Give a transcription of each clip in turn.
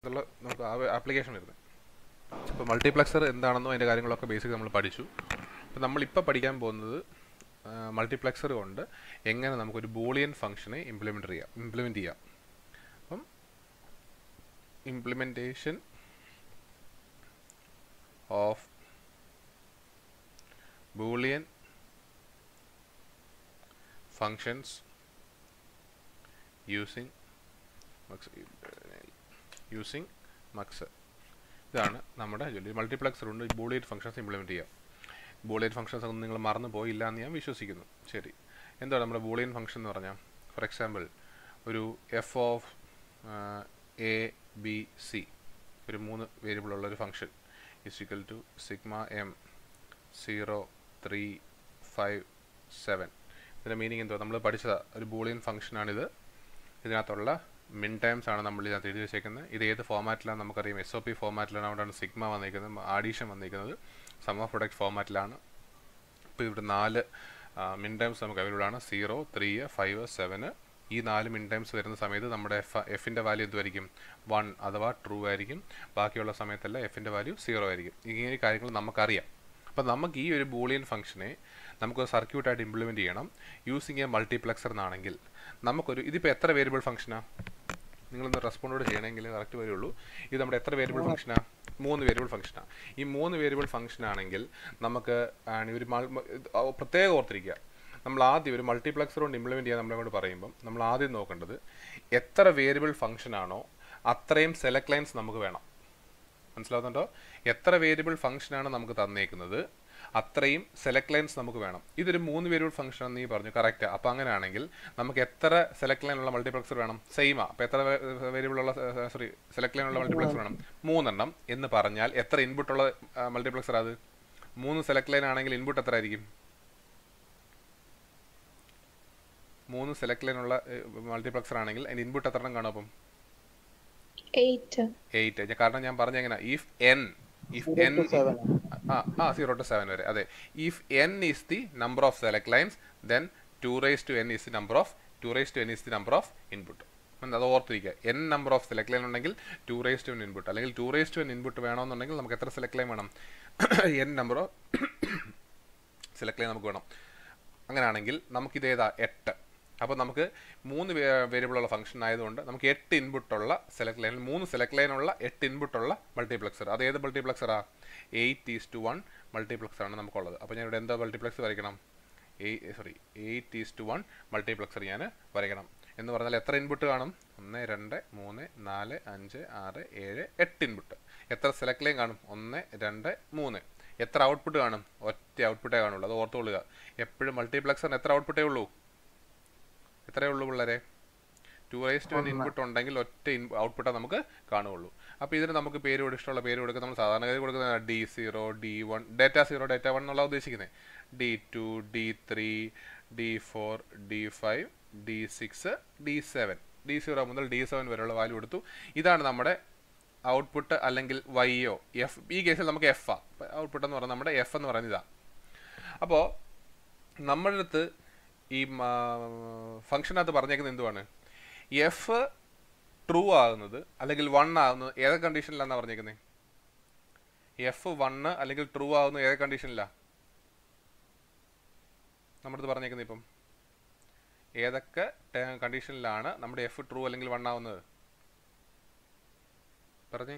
എന്നുള്ള നമുക്ക് ആപ്ലിക്കേഷൻ വരുന്നത് ഇപ്പോൾ മൾട്ടിപ്ലക്സർ എന്താണെന്നോ അതിൻ്റെ കാര്യങ്ങളൊക്കെ ബേസിക് നമ്മൾ പഠിച്ചു അപ്പോൾ നമ്മളിപ്പോൾ പഠിക്കാൻ പോകുന്നത് മൾട്ടിപ്ലക്സർ കൊണ്ട് എങ്ങനെ നമുക്കൊരു ബോളിയൻ ഫംഗ്ഷനെ ഇംപ്ലിമെൻ്റ് ചെയ്യാം ഇംപ്ലിമെൻ്റ് ചെയ്യാം അപ്പം implementation of Boolean functions using mux using mux ഇതാണ് നമ്മുടെ ജോലി മൾട്ടിപ്ലക്സർ ഉണ്ട് ബൂളിയൻ ഫംഗ്ഷൻസ് ഇംപ്ലിമെൻറ്റ് ചെയ്യാം ബൂളിയൻ ഫംഗ്ഷൻസ് ഒന്നും നിങ്ങൾ മറന്നു പോയില്ല എന്ന് ഞാൻ വിശ്വസിക്കുന്നു ശരി എന്താണ് നമ്മുടെ ബൂളിയൻ ഫംഗ്ഷൻ എന്ന് പറഞ്ഞാൽ ഫോർ എക്സാമ്പിൾ ഒരു F of A B C ഒരു മൂന്ന് വേരിയബിൾ ഉള്ള ഒരു function is equal to sigma M zero three five seven ഇതിൻ്റെ മീനിങ് എന്തോ നമ്മൾ പഠിച്ചത് ഒരു ബൂളിയൻ ഫംഗ്ഷനാണിത് ഇതിനകത്തുള്ള മിൻ ടൈംസ് ആണ് നമ്മൾ ഇതിനകത്ത് എഴുതി വെച്ചേക്കുന്നത് ഇത് ഏത് ഫോമാറ്റിലാണ് നമുക്കറിയാം എസ് ഒ പി ഫോമാറ്റിലാണ് അവിടെയാണ് സിഗ്മ വന്നിരിക്കുന്നത് ആഡീഷൻ വന്നിരിക്കുന്നത് സം ഓഫ് പ്രൊഡക്റ്റ് ഫോമാറ്റിലാണ് ഇപ്പോൾ ഇവിടെ നാല് മിൻ ടൈംസ് നമുക്ക് അവൈലബിൾ ആണ് സീറോ ത്രീ ഫൈവ് സെവന് ഈ നാല് മിൻ ടൈംസ് വരുന്ന സമയത്ത് നമ്മുടെ എഫ് എഫിൻ്റെ വാല്യൂ എന്തുമായിരിക്കും വൺ അഥവാ ട്രൂ ആയിരിക്കും ബാക്കിയുള്ള സമയത്തല്ല എഫിൻ്റെ വാല്യൂ സീറോ ആയിരിക്കും ഇങ്ങനെ കാര്യങ്ങൾ നമുക്കറിയാം അപ്പോൾ നമുക്ക് ഈ ഒരു ബൂളിയൻ ഫംഗ്ഷനെ നമുക്ക് സർക്യൂട്ടായിട്ട് ഇംപ്ലിമെൻറ്റ് ചെയ്യണം യൂസിങ് എ മൾട്ടിപ്ലക്സർ എന്നാണെങ്കിൽ നമുക്കൊരു ഇതിപ്പോൾ എത്ര വേരിയബിൾ ഫംഗ്ഷനാണ് നിങ്ങളൊന്ന് റെസ്പോണ്ടോട് ചെയ്യണമെങ്കിൽ കറക്റ്റ് വരുള്ളൂ ഇത് നമ്മുടെ എത്ര വേരിയബിൾ ഫംഗ്ഷനാണ് മൂന്ന് വേരിയബിൾ ഫംഗ്ഷനാണ് ഈ മൂന്ന് വേരിയബിൾ ഫംഗ്ഷൻ ആണെങ്കിൽ നമുക്ക് ഒരു പ്രത്യേകം ഓർത്തിരിക്കുക നമ്മൾ ആദ്യം ഒരു മൾട്ടിപ്ലക്സർ കൊണ്ട് ഇംപ്ലിമെൻറ്റ് ചെയ്യാൻ നമ്മളെ കൊണ്ട് പറയുമ്പം നമ്മൾ ആദ്യം നോക്കേണ്ടത് എത്ര വേരിയബിൾ ഫംഗ്ഷൻ ആണോ അത്രയും സെലക്ട് ലൈൻസ് നമുക്ക് വേണം മനസ്സിലാവുന്നുണ്ടോ എത്ര വേരിയബിൾ ഫംഗ്ഷനാണ് നമുക്ക് തന്നേക്കുന്നത് അത്രയും സെലക്ട് ലൈൻസ് നമുക്ക് വേണം ഇതൊരു മൂന്ന് വേരിയബിൾ ഫംഗ്ഷൻ എന്ന് നീ പറഞ്ഞു കറക്റ്റ് അപ്പോൾ അങ്ങനെയാണെങ്കിൽ നമുക്ക് എത്ര സെലക്ട് ലൈൻ ഉള്ള മൾട്ടിപ്ലക്സർ വേണം സെയിമാ അപ്പോൾ എത്ര വേരിയബിൾ ഉള്ള സോറി സെലക്ട് ലൈൻ ഉള്ള മൾട്ടിപ്ലക്സർ വേണം മൂന്നെണ്ണം എന്ന് പറഞ്ഞാൽ എത്ര ഇൻപുട്ട് ഉള്ള മൾട്ടിപ്ലക്സർ അത് മൂന്ന് സെലക്ട് ലൈൻ ആണെങ്കിൽ ഇൻപുട്ട് എത്ര ആയിരിക്കും മൂന്ന് സെലക്ട് ലൈൻ ഉള്ള മൾട്ടിപ്ലക്സർ ആണെങ്കിൽ അതിൻ്റെ ഇൻപുട്ട് എത്ര എണ്ണം കാണും അപ്പം എയ്റ്റ് കാരണം ഞാൻ പറഞ്ഞ എങ്ങനെ ഇഫ് എൻ ഇഫ് എൻ ആ ആ സീറോ ടു സെവൻ വരെ അതെ if n is the number of select lines then two raise to n is the number of two raise to n is the number of input അത് ഓർത്തിരിക്കുക n number of select line ഉണ്ടെങ്കിൽ two raise to n input അല്ലെങ്കിൽ two raise to n input വേണമെന്നുണ്ടെങ്കിൽ നമുക്ക് എത്ര select line വേണം n number of select line നമുക്ക് വേണം അങ്ങനെയാണെങ്കിൽ നമുക്കിതേതാ എട്ട് അപ്പോൾ നമുക്ക് മൂന്ന് വേരിയബിളുള്ള ഫംഗ്ഷൻ ആയതുകൊണ്ട് നമുക്ക് എട്ട് ഇൻപുട്ടുള്ള സെലക്ട് ലൈനിൽ മൂന്ന് സെലക്ട് ലൈനുള്ള എട്ട് ഇൻപുട്ടുള്ള മൾട്ടിപ്ലക്സർ അത് ഏത് മൾട്ടിപ്ലക്സറാ eight is to one multiplexer ആണ് നമുക്കുള്ളത് അപ്പോൾ ഞാൻ ഇവിടെ എന്താ മൾട്ടിപ്ലക്സ് വരയ്ക്കണം എയ് sorry eight is to one multiplexer ഞാൻ വരയ്ക്കണം എന്ന് പറഞ്ഞാൽ എത്ര ഇൻപുട്ട് കാണും ഒന്ന് രണ്ട് മൂന്ന് നാല് അഞ്ച് ആറ് ഏഴ് എട്ട് ഇൻപുട്ട് എത്ര സെലക്ട് ലൈൻ കാണും ഒന്ന് രണ്ട് മൂന്ന് എത്ര ഔട്ട്പുട്ട് കാണും ഒറ്റ ഔട്ട്പുട്ടേ കാണുള്ളൂ അത് ഓർത്തുകൊള്ളുക എപ്പോഴും മൾട്ടിപ്ലക്സറിന് എത്ര ഔട്ട്പുട്ടേ ഉള്ളൂ എത്രയേ ഉള്ളൂ പിള്ളേരെ ടു റൈസ് ടു ഇൻപുട്ട് ഉണ്ടെങ്കിൽ ഒറ്റ ഇൻ ഔട്ട്പുട്ടേ നമുക്ക് കാണുകയുള്ളൂ അപ്പോൾ ഇതിന് നമുക്ക് പേര് കൊടുക്കുക ഇഷ്ടമുള്ള പേര് കൊടുക്കുക നമ്മൾ സാധാരണഗതി കൊടുക്കുന്നത് D zero D one data zero data one എന്നുള്ള ഉദ്ദേശിക്കുന്നത് D two D three D four D five D six D seven D zero മുതൽ ഡി സെവൻ വരെയുള്ള വാല്യൂ കൊടുത്തു ഇതാണ് നമ്മുടെ ഔട്ട്പുട്ട് അല്ലെങ്കിൽ വൈയോ എഫ് ഈ കേസിൽ നമുക്ക് എഫ് ആ ഔട്ട്പുട്ട് എന്ന് പറയുന്നത് നമ്മുടെ എഫ് എന്ന് പറയുന്നത് ഇതാണ് അപ്പോൾ നമ്മുടെ അടുത്ത് ഈ ഫംഗ്ഷനകത്ത് പറഞ്ഞേക്കുന്നത് എന്തുവാണ് എഫ് ട്രൂ ആകുന്നത് അല്ലെങ്കിൽ വൺ ആകുന്നത് ഏതൊക്കെ കണ്ടീഷനിലാണെന്നാണ് പറഞ്ഞേക്കുന്നത് എഫ് വണ്ണ് അല്ലെങ്കിൽ ട്രൂ ആകുന്നത് ഏതൊക്കെ കണ്ടീഷനിലാണ് നമ്മുടെ അടുത്ത് പറഞ്ഞേക്കുന്നത് ഇപ്പം ഏതൊക്കെ കണ്ടീഷനിലാണ് നമ്മുടെ എഫ് ട്രൂ അല്ലെങ്കിൽ വൺ ആവുന്നത് പറഞ്ഞേ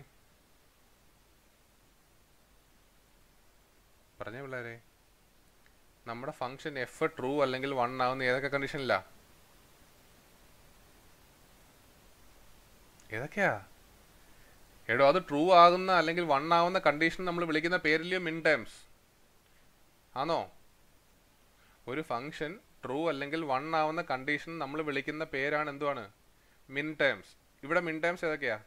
പറഞ്ഞേ പിള്ളേരെ നമ്മുടെ ഫംഗ്ഷൻ എഫ് ട്രൂ അല്ലെങ്കിൽ വൺ ആവുന്ന ഏതൊക്കെ കണ്ടീഷനിലാ ഏതൊക്കെയാ എടോ അത് ട്രൂ ആകുന്ന അല്ലെങ്കിൽ വൺ ആവുന്ന കണ്ടീഷൻ നമ്മൾ വിളിക്കുന്ന പേരിലെയോ മിൻ ടൈംസ് ആണോ ഒരു ഫംഗ്ഷൻ ട്രൂ അല്ലെങ്കിൽ വൺ ആവുന്ന കണ്ടീഷൻ നമ്മൾ വിളിക്കുന്ന പേരാണ് എന്തുവാണ് മിൻ ടൈംസ് ഇവിടെ മിൻ ടൈംസ് ഏതൊക്കെയാ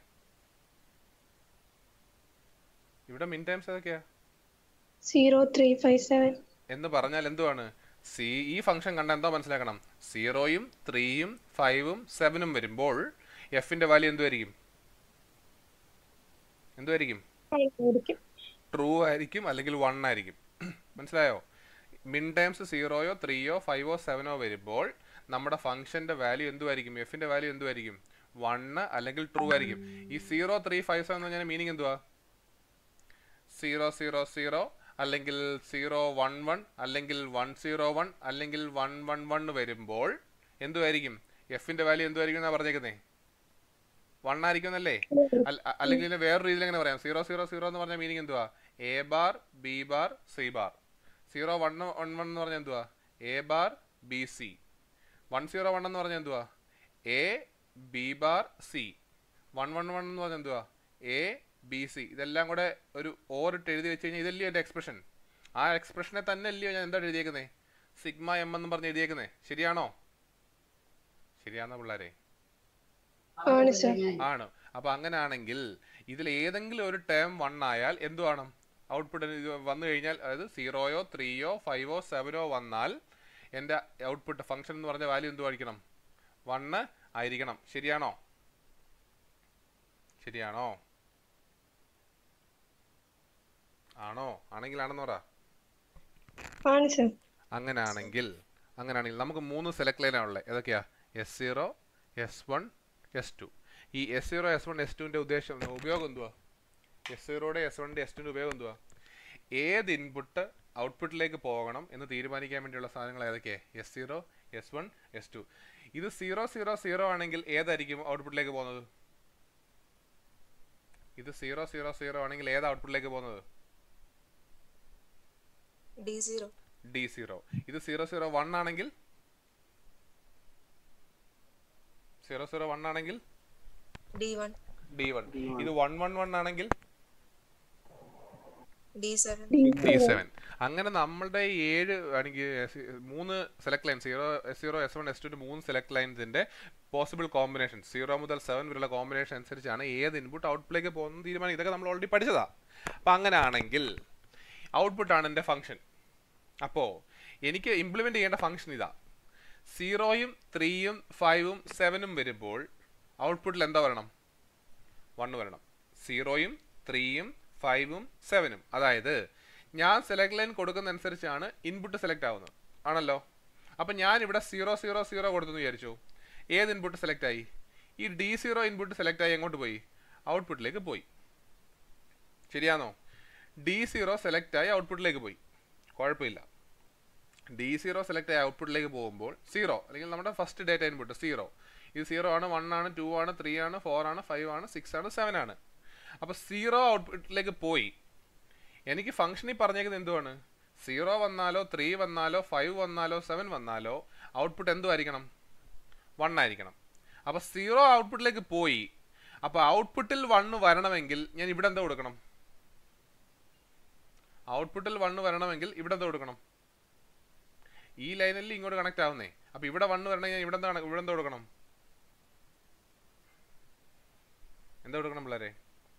ഇവിടെ മിൻ ടൈംസ് ഏതൊക്കെയാ സീറോ ത്രീ ഫൈവ് സെവൻ എന്ന് പറഞ്ഞാൽ എന്തുവാണ് സി ഈ ഫംഗ്ഷൻ കണ്ട എന്തോ മനസ്സിലാക്കണം സീറോയും ത്രീയും ഫൈവും സെവനും വരുമ്പോൾ എഫിന്റെ വാല്യൂ എന്തുമായിരിക്കും എന്തുമായിരിക്കും ട്രൂ ആയിരിക്കും അല്ലെങ്കിൽ വൺ ആയിരിക്കും മനസ്സിലായോ മിൻ ടൈംസ് സീറോയോ ത്രീയോ ഫൈവോ സെവനോ വരുമ്പോൾ നമ്മുടെ ഫംഗ്ഷന്റെ വാല്യൂ എന്തുമായിരിക്കും എഫിന്റെ വാല്യൂ എന്തുമായിരിക്കും വണ്ണ് അല്ലെങ്കിൽ ട്രൂ ആയിരിക്കും ഈ സീറോ ത്രീ ഫൈവ് സെവൻ എന്ന് പറഞ്ഞാൽ മീനിങ് എന്തുവാ സീറോ സീറോ സീറോ അല്ലെങ്കിൽ സീറോ വൺ വൺ അല്ലെങ്കിൽ വൺ സീറോ വൺ അല്ലെങ്കിൽ വൺ വൺ വൺ വരുമ്പോൾ എന്തുമായിരിക്കും എഫിന്റെ വാല്യൂ എന്തുമായിരിക്കും എന്നാ പറഞ്ഞേക്കുന്നേ വൺ ആയിരിക്കും എന്നല്ലേ അല്ല- അ- അല്ലെങ്കിൽ ഇതിനെ വേറെ രീതിയിൽ എങ്ങനെ പറയാം സീറോ സീറോ സീറോ എന്ന് പറഞ്ഞ മീനിങ് എന്തുവാ A bar B bar C bar zero one one one എന്ന് പറഞ്ഞാൽ എന്തുവാ A bar B C one zero one എന്ന് പറഞ്ഞാൽ എന്തുവാ A B bar C one one one എന്ന് പറഞ്ഞാൽ എന്തുവാ എ ബി സി ഇതെല്ലാം കൂടെ ഒരു ഓറിട്ട് എഴുതി വെച്ച് കഴിഞ്ഞാൽ ഇതല്ലയോ എൻ്റെ എക്സ്പ്രഷൻ ആ എക്സ്പ്രഷനെ തന്നെ അല്ലയോ ഞാൻ എന്താ എഴുതിയേക്കുന്നേ സിഗ്മ എം എന്ന് പറഞ്ഞ് എഴുതിയേക്കുന്നേ ശരിയാണോ ശരിയാണോ പിള്ളേരെ ആണ് സർ ആണ് അപ്പൊ അങ്ങനെയാണെങ്കിൽ ഇതിൽ ഏതെങ്കിലും ഒരു ടേം വൺ ആയാൽ എന്തു വേണം ഔട്ട്പുട്ട് വന്നു കഴിഞ്ഞാൽ അതായത് സീറോയോ ത്രീയോ ഫൈവോ സെവനോ വന്നാൽ എൻ്റെ ഔട്ട്പുട്ട് ഫംഗ്ഷൻ എന്ന് പറഞ്ഞ വാല്യൂ എന്തു ആയിരിക്കണം വണ്ണ് ആയിരിക്കണം ശരിയാണോ ശരിയാണോ ആണോ ആണെങ്കിൽ ആണെന്ന് പറ ആണ് സർ അങ്ങനെയാണെങ്കിൽ അങ്ങനെയാണെങ്കിൽ നമുക്ക് മൂന്ന് സെലക്ട് ലൈനാണ് ഉള്ളത് ഏതൊക്കെയാ S zero S one S two ഈ S zero S one S ടുവിൻ്റെ ഉദ്ദേശം ഉപയോഗം എന്തുവാ എസ് സീറോയുടെ എസ് വണ്ണിൻ്റെ എസ് ടുവിൻ്റെ ഉപയോഗം എന്തുവാ ഏത് ഇൻപുട്ട് ഔട്ട്പുട്ടിലേക്ക് പോകണം എന്ന് തീരുമാനിക്കാൻ വേണ്ടിയുള്ള സാധനങ്ങൾ ഏതൊക്കെയാണ് S zero S one S two ഇത് സീറോ സീറോ സീറോ ആണെങ്കിൽ ഏതായിരിക്കും ഔട്ട്പുട്ടിലേക്ക് പോകുന്നത് ഇത് സീറോ സീറോ സീറോ ആണെങ്കിൽ ഏത് ഔട്ട്പുട്ടിലേക്ക് പോകുന്നത് ഡി സീറോ ഡി സീറോ ഇത് സീറോ സീറോ വൺ ആണെങ്കിൽ സീറോ സീറോ വൺ ആണെങ്കിൽ ഡി വൺ ഡി വൺ ഇത് വൺ വൺ വൺ ആണെങ്കിൽ ഡി സെവൻ ഡി സെവൻ അങ്ങനെ നമ്മളുടെ ഈ ഏഴ് ആണെങ്കിൽ എസ്- മൂന്ന് select line zero S zero S one S two മൂന്ന് സെലക്ട് ലൈൻസിന്റെ പോസിബിൾ കോമ്പിനേഷൻ സീറോ മുതൽ സെവൻ വരെയുള്ള കോമ്പിനേഷൻ അനുസരിച്ചാണ് ഏത് ഇൻപുട്ട് ഔട്ട്പുട്ടിലേക്ക് പോകുന്നത് തീരുമാനം ഇതൊക്കെ നമ്മൾ ഓൾറെഡി പഠിച്ചതാ അപ്പം അങ്ങനെ ആണെങ്കിൽ ഔട്ട്പുട്ടാണ് എൻ്റെ ഫംഗ്ഷൻ അപ്പോൾ എനിക്ക് ഇംപ്ലിമെൻ്റ് ചെയ്യേണ്ട ഫംഗ്ഷൻ ഇതാ സീറോയും ത്രീയും ഫൈവും സെവനും വരുമ്പോൾ ഔട്ട്പുട്ടിൽ എന്താ വരണം വണ്ണ് വരണം സീറോയും ത്രീയും ഫൈവും സെവനും അതായത് ഞാൻ സെലക്ട് ലൈൻ കൊടുക്കുന്ന അനുസരിച്ചാണ് ഇൻപുട്ട് സെലക്ട് ആവുന്നത് ആണല്ലോ അപ്പം ഞാൻ ഇവിടെ സീറോ സീറോ സീറോ കൊടുത്തെന്ന് വിചാരിച്ചു ഏത് ഇൻപുട്ട് സെലക്ട് ആയി ഈ ഡി സീറോ ഇൻപുട്ട് സെലക്ട് ആയി എങ്ങോട്ട് പോയി ഔട്ട്പുട്ടിലേക്ക് പോയി ശരിയാണോ ഡി സീറോ സെലക്ട് ആയി ഔട്ട്പുട്ടിലേക്ക് പോയി കുഴപ്പമില്ല ഡി സീറോ സെലക്ട് ആയി ഔട്ട്പുട്ടിലേക്ക് പോകുമ്പോൾ സീറോ അല്ലെങ്കിൽ നമ്മുടെ ഫസ്റ്റ് ഡേറ്റ ഇൻപുട്ട് സീറോ ഇത് സീറോ ആണ് വൺ ആണ് ടു ആണ് ത്രീ ആണ് ഫോർ ആണ് ഫൈവ് ആണ് സിക്സ് ആണ് സെവൻ ആണ് അപ്പോൾ സീറോ ഔട്ട്പുട്ടിലേക്ക് പോയി എനിക്ക് ഫംഗ്ഷനിൽ പറഞ്ഞേക്കുന്നത് എന്തുവാണ് സീറോ വന്നാലോ ത്രീ വന്നാലോ ഫൈവ് വന്നാലോ സെവൻ വന്നാലോ ഔട്ട്പുട്ട് എന്തുമായിരിക്കണം വൺ ആയിരിക്കണം അപ്പോൾ സീറോ ഔട്ട്പുട്ടിലേക്ക് പോയി അപ്പോൾ ഔട്ട്പുട്ടിൽ വണ്ണ് വരണമെങ്കിൽ ഞാൻ ഇവിടെ എന്താ കൊടുക്കണം ഔട്ട്പുട്ടിൽ വണ്ണ് വരണമെങ്കിൽ ഇവിടെ എന്താ കൊടുക്കണം ഈ ലൈനിൽ ഇങ്ങോട്ട് കണക്ട് ആവുന്നേ അപ്പൊ ഇവിടെ വണ്ണ് വരണമെങ്കിൽ ഞാൻ ഇവിടെ എന്താ കണ- ഇവിടെ എന്താ കൊടുക്കണം എന്താ കൊടുക്കണം പിള്ളേരെ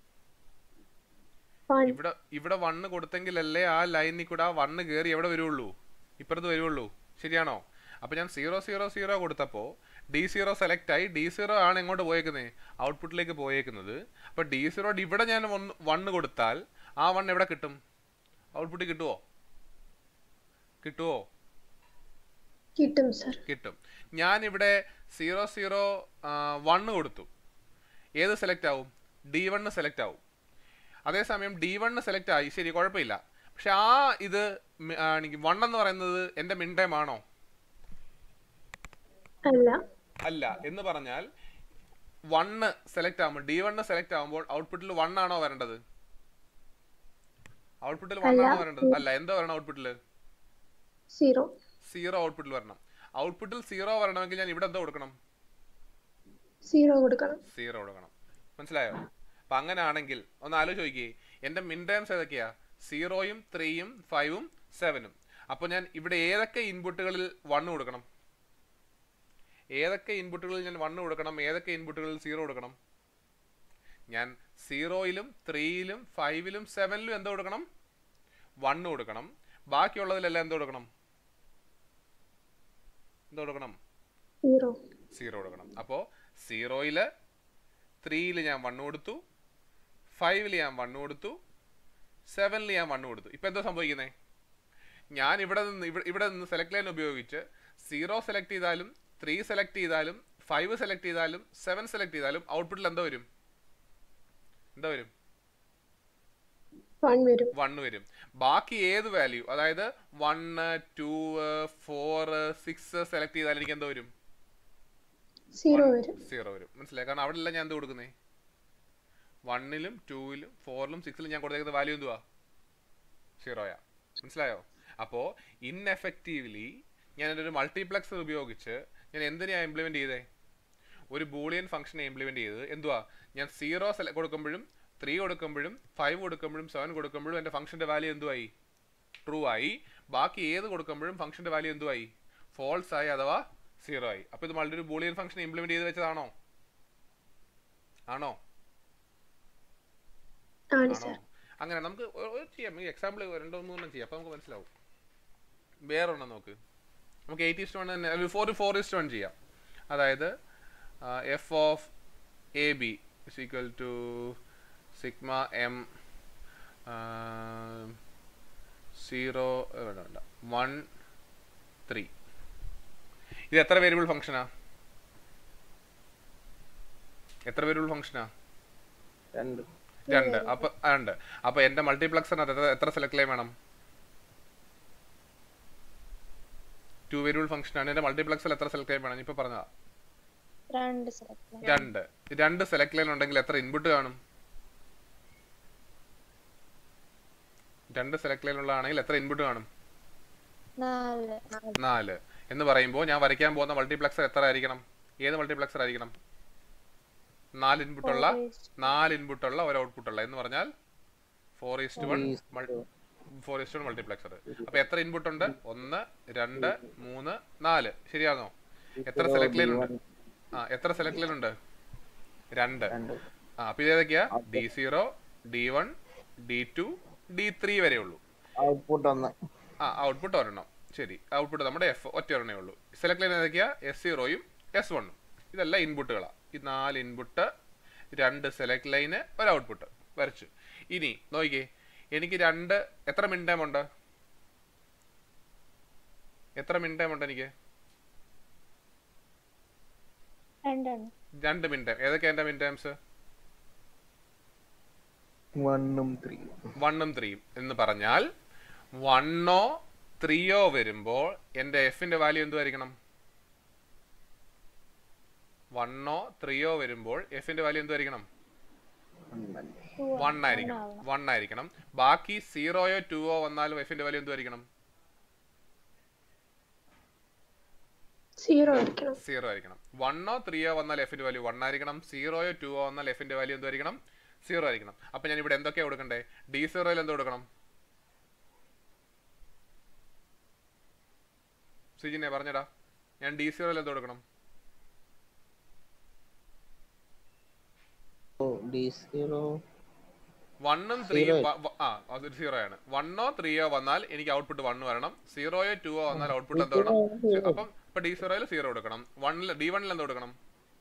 വൺ ഇവിടെ ഇവിടെ വണ്ണ് കൊടുത്തെങ്കിലല്ലേ ആ ലൈനിൽ കൂടെ ആ വണ്ണ് കയറി എവിടെ വരുള്ളൂ ഇപ്പുറത്ത് വരുള്ളൂ ശരിയാണോ അപ്പൊ ഞാൻ സീറോ സീറോ സീറോ കൊടുത്തപ്പോൾ ഡി സീറോ സെലക്ട് ആയി ഡി സീറോ ആണ് എങ്ങോട്ട് പോയേക്കുന്നത് ഔട്ട്പുട്ടിലേക്ക് പോയേക്കുന്നത് അപ്പൊ ഡി സീറോ ഇവിടെ ഞാൻ വണ്ണ് കൊടുത്താൽ ആ വൺ എവിടെ കിട്ടും ഔട്ട്പുട്ട് കിട്ടുമോ കിട്ടുമോ കിട്ടും സർ കിട്ടും ഞാൻ ഇവിടെ സീറോ സീറോ വണ്ണ് കൊടുത്തു ഏത് സെലക്ട് ആവും ഡി വണ്ണ് സെലക്ട് ആവും അതേസമയം ഡി വണ്ണ് സെലക്ട് ആയി ശരി കുഴപ്പമില്ല പക്ഷെ ആ ഇത് മി- ആ, എനിക്ക് വൺ എന്ന് പറയുന്നത് എൻ്റെ മിൻ ടൈം ആണോ അല്ല അല്ല എന്ന് പറഞ്ഞാൽ വണ്ണ് സെലക്ട് ആകുമ്പോൾ ഡി വണ്ണ് സെലക്ട് ആകുമ്പോൾ ഔട്ട്പുട്ടിൽ വൺ ആണോ വരേണ്ടത് ഔട്ട്പുട്ടിൽ വൺ ആണോ വരേണ്ടത് അല്ല എന്തോ വരണം ഔട്ട്പുട്ടിൽ സീറോ സീറോ ഔട്ട്പുട്ടിൽ വരണം ഔട്ട്പുട്ടിൽ സീറോ വരണമെങ്കിൽ ഞാൻ ഇവിടെ എന്തോ കൊടുക്കണം സീറോ കൊടുക്കണം സീറോ കൊടുക്കണം മനസ്സിലായോ അപ്പൊ അങ്ങനെ ആണെങ്കിൽ ഒന്ന് ആലോചിച്ച് നോക്കിയേ എൻ്റെ മിൻ ടൈംസ് ഏതൊക്കെയാ സീറോയും ത്രീയും ഫൈവും സെവനും അപ്പോൾ ഞാൻ ഇവിടെ ഏതൊക്കെ ഇൻപുട്ടുകളിൽ വണ്ണ് കൊടുക്കണം ഏതൊക്കെ ഇൻപുട്ടുകളിൽ ഞാൻ വണ്ണ് കൊടുക്കണം ഏതൊക്കെ ഇൻപുട്ടുകളിൽ സീറോ കൊടുക്കണം ഞാൻ സീറോയിലും ത്രീയിലും ഫൈവിലും സെവനിലും എന്ത് കൊടുക്കണം വണ്ണ് കൊടുക്കണം ബാക്കിയുള്ളതിലെല്ലാം എന്ത് കൊടുക്കണം എന്ത് കൊടുക്കണം സീറോ സീറോ കൊടുക്കണം അപ്പോൾ സീറോയില് ത്രീയിൽ ഞാൻ വണ്ണ് കൊടുത്തു ഫൈവിൽ ഞാൻ വണ്ണ് കൊടുത്തു സെവനിൽ ഞാൻ വണ്ണ് കൊടുത്തു ഇപ്പം എന്താ സംഭവിക്കുന്നത് ഞാൻ ഇവിടെ നിന്ന് ഇവിടെ ഇവിടെ നിന്ന് സെലക്ട് ലൈൻ ഉപയോഗിച്ച് സീറോ സെലക്ട് ചെയ്താലും ത്രീ സെലക്ട് ചെയ്താലും ഫൈവ് സെലക്ട് ചെയ്താലും സെവൻ സെലക്ട് ചെയ്താലും ഔട്ട്പുട്ടിൽ എന്താ വരും എന്താ വരും വൺ വരും വൺ വരും ബാക്കി ഏത് വാല്യൂ അതായത് one two four six select ചെയ്താൽ എനിക്ക് എന്താ വരും സീറോ വരും സീറോ വരും മനസ്സിലായി കാരണം അവിടെ എല്ലാം ഞാൻ എന്ത് കൊടുക്കുന്നേ വണ്ണിലും ടൂവിലും ഫോറിലും സിക്സിലും ഞാൻ കൊടുത്തേക്കുന്ന വാല്യൂ എന്തുവാ സീറോയാ മനസ്സിലായോ അപ്പോൾ ഇൻഎഫക്റ്റീവ്ലി ഞാൻ എൻ്റെ ഒരു മൾട്ടിപ്ലക്സർ ഉപയോഗിച്ച് ഞാൻ എന്തിനാണ് ഇംപ്ലിമെൻ്റ് ചെയ്തേ ഒരു ബൂളിയൻ ഫംഗ്ഷനെ ഇംപ്ലിമെൻ്റ് ചെയ്തത് എന്തുവാ ഞാൻ സീറോ സെല കൊടുക്കുമ്പോഴും ത്രീ കൊടുക്കുമ്പോഴും ഫൈവ് കൊടുക്കുമ്പോഴും സെവൻ കൊടുക്കുമ്പോഴും എൻ്റെ ഫംഗ്ഷൻ്റെ വാല്യൂ എന്തുവായി ട്രൂ ആയി ബാക്കി ഏത് കൊടുക്കുമ്പോഴും ഫംഗ്ഷൻ്റെ വാല്യൂ എന്തുവായി ഫോൾസ് ആയി അഥവാ സീറോ ആയി അപ്പോൾ ഇത് വളരെ ഒരു ബൂളിയൻ ഫംഗ്ഷൻ ഇംപ്ലിമെൻ്റ് ചെയ്ത് വെച്ചതാണോ ആണോ ആണ് ആണോ സർ അങ്ങനെ നമുക്ക് ഒ- ഒരു ചെയ്യാം ഈ എക്സാമ്പിൾ രണ്ടോ മൂന്നെണ്ണം ചെയ്യാം അപ്പോൾ നമുക്ക് മനസ്സിലാവും വേറെ ഒരെണ്ണം നോക്ക് നമുക്ക് എയ്റ്റ് ഇസ്റ്റ് വൺ തന്നെ ഒരു ഫോർ ഫോർ ഇസ്റ്റ് വൺ ചെയ്യാം അതായത് F of A B is equal to sigma M zero വേണ്ട വേണ്ട വൺ ത്രീ ഇത് എത്ര വേരിയബിൾ ഫംഗ്ഷനാ എത്ര വേരിയബിൾ ഫംഗ്ഷനാ രണ്ട് രണ്ട് അപ്പൊ ആ, ഉണ്ട് അപ്പൊ എന്റെ മൾട്ടിപ്ലക്സറിനകത്ത് എത്ര എത്ര സെലക്ട് ലൈൻ വേണം ടു വേരിയബിൾ ഫംഗ്ഷൻ ആണ് എന്റെ മൾട്ടിപ്ലക്സിൽ എത്ര സെലക്ട് ലൈൻ വേണം ഇപ്പൊ പറഞ്ഞതാ രണ്ട് സെലക്ട് രണ്ട് രണ്ട് സെലക്ട് ലൈൻ ഉണ്ടെങ്കിൽ എത്ര ഇൻപുട്ട് കാണും രണ്ട് സെലക്ട് ലൈൻ ഉള്ളതാണെങ്കിൽ എത്ര ഇൻപുട്ട് കാണും നാല് നാല് എന്ന് പറയുമ്പോൾ ഞാൻ വരയ്ക്കാൻ പോകുന്ന മൾട്ടിപ്ലക്സർ എത്ര ആയിരിക്കണം ഏത് മൾട്ടിപ്ലക്സർ ആയിരിക്കണം നാല് ഇൻപുട്ട് ഉള്ള നാല് ഇൻപുട്ട് ഉള്ള ഒരു ഔട്ട്പുട്ട് ഉള്ള എന്ന് പറഞ്ഞാൽ four is to one four is to one multiplexer അപ്പൊ എത്ര ഇൻപുട്ട് ഉണ്ട് ഒന്ന് രണ്ട് മൂന്ന് നാല് ശരിയാണോ എത്ര സെലക്ട് ലൈൻ ഉണ്ട് ആ എത്ര സെലക്ട് ലൈൻ ഉണ്ട് രണ്ട് രണ്ട് ആ അപ്പൊ ഇത് ഏതൊക്കെയാ D zero D one D two D three വരെ ഉള്ളൂ ഔട്ട്പുട്ട് ഒന്ന് ആ ഔട്ട്പുട്ട് ഒരെണ്ണം ശരി ഔട്ട്പുട്ട് നമ്മുടെ എഫ് ഒറ്റ ഒരെണ്ണേ ഉള്ളൂ സെലക്ട് ലൈൻ ഏതൊക്കെയാ എസ് സീറോയും എസ് വണ്ണും ഇതെല്ലാം ഇൻപുട്ടുകളാണ് ഈ നാല് ഇൻപുട്ട് രണ്ട് സെലക്ട് ലൈന് ഒരു ഔട്ട്പുട്ട് വരച്ചു ഇനി നോക്കിക്കേ എനിക്ക് രണ്ട് എത്ര മിൻ ടൈം ഉണ്ട് എത്ര മിൻ ടൈം ഉണ്ട് എനിക്ക് രണ്ടെണ്ണം രണ്ട് മിൻ ടൈം ഏതൊക്കെയാ എൻ്റെ മിൻ ടൈംസ് വണ്ണും ത്രീ വണ്ണും ത്രീയും എന്ന് പറഞ്ഞാൽ വണ്ണോ ത്രീയോ വരുമ്പോൾ എൻ്റെ എഫിന്റെ വാല്യൂ എന്തുമായിരിക്കണം വണ്ണോ ത്രീയോ വരുമ്പോൾ എഫിന്റെ വാല്യൂ എന്തുമായിരിക്കണം വൺ ആയിരിക്കണം വൺ ആയിരിക്കണം ബാക്കി സീറോയോ ടുവോ വന്നാലും എഫിന്റെ വാല്യൂ എന്തുമായിരിക്കണം സീറോ ആയിരിക്കണം സീറോ ആയിരിക്കണം വണ്ണോ ത്രീയോ വന്നാൽ എഫിന്റെ വാല്യൂ വൺ ആയിരിക്കണം സീറോയോ ടുവോ വന്നാൽ എഫിന്റെ വാല്യൂ എന്തുമായിരിക്കണം സീറോ ആയിരിക്കണം അപ്പൊ ഞാൻ ഇവിടെ എന്തൊക്കെയാ കൊടുക്കണ്ടേ ഡി സീറോയിൽ എന്ത് കൊടുക്കണം സുജിനെ പറഞ്ഞടാ ഞാൻ ഡി സീറോയിൽ എന്ത് കൊടുക്കണം ഡി സീറോ വണ്ണും ത്രീയും ആ അതൊരു സീറോ ആണ് വണ്ണോ ത്രീയോ വന്നാൽ എനിക്ക് ഔട്ട്പുട്ട് വൺ വരണം സീറോയോ ടുവോ വന്നാൽ ഔട്ട്പുട്ട് എന്ത് വേണം അപ്പം ഇപ്പൊ ഡി സീറോയിൽ സീറോ കൊടുക്കണം വണ്ണിൽ ഡി വണ്ണിൽ എന്ത് കൊടുക്കണം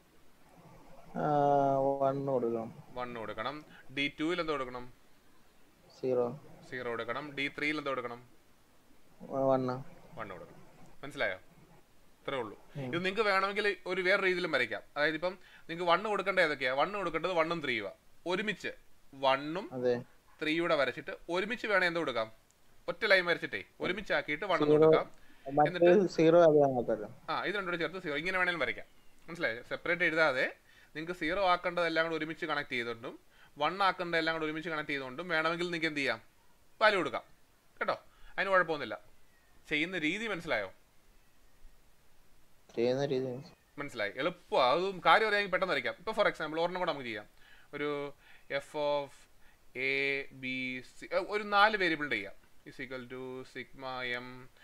വണ്ണ് കൊടുക്കണം വൺ കൊടുക്കണം ഡി ടുവിൽ എന്ത് കൊടുക്കണം സീറോ സീറോ കൊടുക്കണം ഡി ത്രീയിൽ എന്ത് കൊടുക്കണം വണ്ണ് വൺ കൊടുക്കണം മനസ്സിലായോ ഇത്രേ ഉള്ളൂ ഇത് നിങ്ങൾക്ക് വേണമെങ്കിൽ ഒരു വേറെ രീതിയിലും വരയ്ക്കാം അതായത് ഇപ്പം നിങ്ങൾക്ക് വണ്ണ് കൊടുക്കേണ്ടത് ഏതൊക്കെയാ വണ്ണ് കൊടുക്കേണ്ടത് വണ്ണും ത്രീയുവാ ഒരുമിച്ച് വണ്ണും അതെ ത്രീയൂടെ വരച്ചിട്ട് ഒരുമിച്ച് വേണേ എന്ത് കൊടുക്കാം ഒറ്റ ലൈൻ വരച്ചിട്ടേ ഒരുമിച്ച് ആക്കിയിട്ട് വണ്ണം കൊടുക്കാം മറ്റേ സീറോ അത് നോക്കല്ലോ ആ ഇത് രണ്ടോട് ചേർത്ത് സീറോ ഇങ്ങനെ വേണേലും വരയ്ക്കാം മനസ്സിലായോ സെപ്പറേറ്റ് എഴുതാതെ നിങ്ങൾക്ക് സീറോ ആക്കേണ്ടതെല്ലാം കൂടെ ഒരുമിച്ച് കണക്ട് ചെയ്തുകൊണ്ടും വൺ ആക്കേണ്ടതെല്ലാം കൂടെ ഒരുമിച്ച് കണക്ട് ചെയ്തുകൊണ്ടും വേണമെങ്കിൽ നിങ്ങൾക്ക് എന്ത് ചെയ്യാം വാല്യൂ കൊടുക്കാം കേട്ടോ അതിന് കുഴപ്പമൊന്നുമില്ല ചെയ്യുന്ന രീതി മനസ്സിലായോ ചെയ്യുന്ന രീതി മനസ്സിലായി എളുപ്പമാണ് അതും കാര്യം അറിയാമെങ്കിൽ പെട്ടെന്ന് വരയ്ക്കാം ഇപ്പോൾ ഫോർ എക്സാമ്പിൾ ഒരെണ്ണം കൂടെ നമുക്ക് ചെയ്യാം ഒരു F of A B C ഒരു നാല് വേരിയബിളിൻ്റെ ചെയ്യാം is equal to sigma m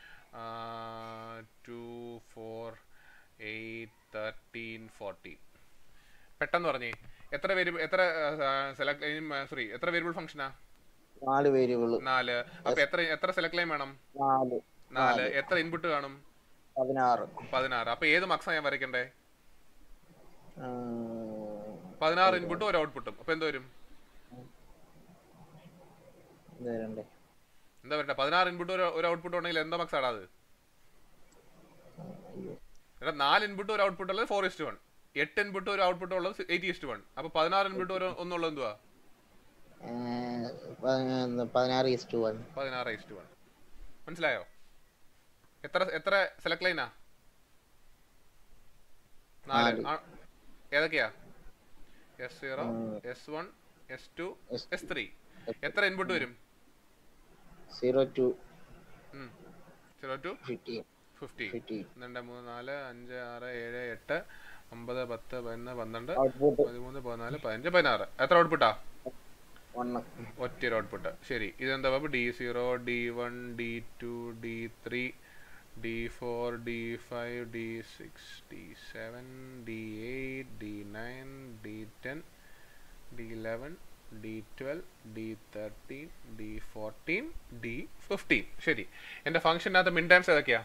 two four eight thirteen fourteen പെട്ടെന്ന് പറഞ്ഞേ എത്ര വേരിയബിൾ എത്ര സെലക്ട് സോറി എത്ര വേരിയബിൾ ഫംഗ്ഷനാ നാല് വേരിയബിള് നാല് അപ്പൊ എത്ര എത്ര സെലക്ട് ലൈൻ വേണം നാല് നാല് എത്ര ഇൻപുട്ട് കാണും പതിനാറ് പതിനാറ് അപ്പൊ ഏത് മാർക്സാ ഞാൻ വരയ്ക്കണ്ടേ ആ, പതിനാറ് ഇൻപുട്ടും ഒരു ഔട്ട്പുട്ടും അപ്പൊ എന്ത് വരും ഇത് വരണ്ടേ എന്താ പറയട്ടെ പതിനാറ് ഇൻപുട്ട് ഒരു ഒരു ഔട്ട്പുട്ട് ഉണ്ടെങ്കിൽ എന്താ മാർക്സ് ആടാ അത് അയ്യോ എടാ നാല് ഇൻപുട്ട് ഒരു ഔട്ട്പുട്ട് ഉള്ളത് ഫോർ ഇസ്റ്റ് വൺ എട്ട് ഇൻപുട്ട് ഒരു ഔട്ട്പുട്ട് ഉള്ളത് എയ്റ്റി ഇസ്റ്റ് വൺ അപ്പൊ പതിനാറ് ഇൻപുട്ട് ഒരു ഒന്നുള്ളത് എന്തുവാ ഏഹ്, പ- പതിനാറ് ഈസ്റ്റ് വൺ പതിനാറ് ഇസ്റ്റ് വൺ മനസ്സിലായോ എത്ര എത്ര സെലക്ട് ലൈനാ നാല് നാല്. ആ, ഏതൊക്കെയാ എസ് സീറോ ഉം. S one S two S S three എത്ര ഇൻപുട്ട് വരും zero to zero to fifteen fifty fifteen രണ്ട് മൂന്ന് നാല് അഞ്ച് ആറ് ഏഴ് എട്ട് ഒമ്പത് പത്ത് പതിനൊന്ന് പന്ത്രണ്ട് ഔട്ട്പുട്ട് പതിമൂന്ന് പതിനാല് പതിനഞ്ച് പതിനാറ് എത്ര ഔട്ട്പുട്ടാ വണ്ണ് ഒറ്റ ഒരു ഔട്ട്പുട്ട് ശരി ഇതെന്താ അപ്പോൾ D zero D one D two D three D four D five D six D seven D eight D nine D ten D eleven D twelve D thirteen D fourteen D fifteen ശരി എൻ്റെ ഫംഗ്ഷനകത്ത് മിൻ minterms ഏതൊക്കെയാ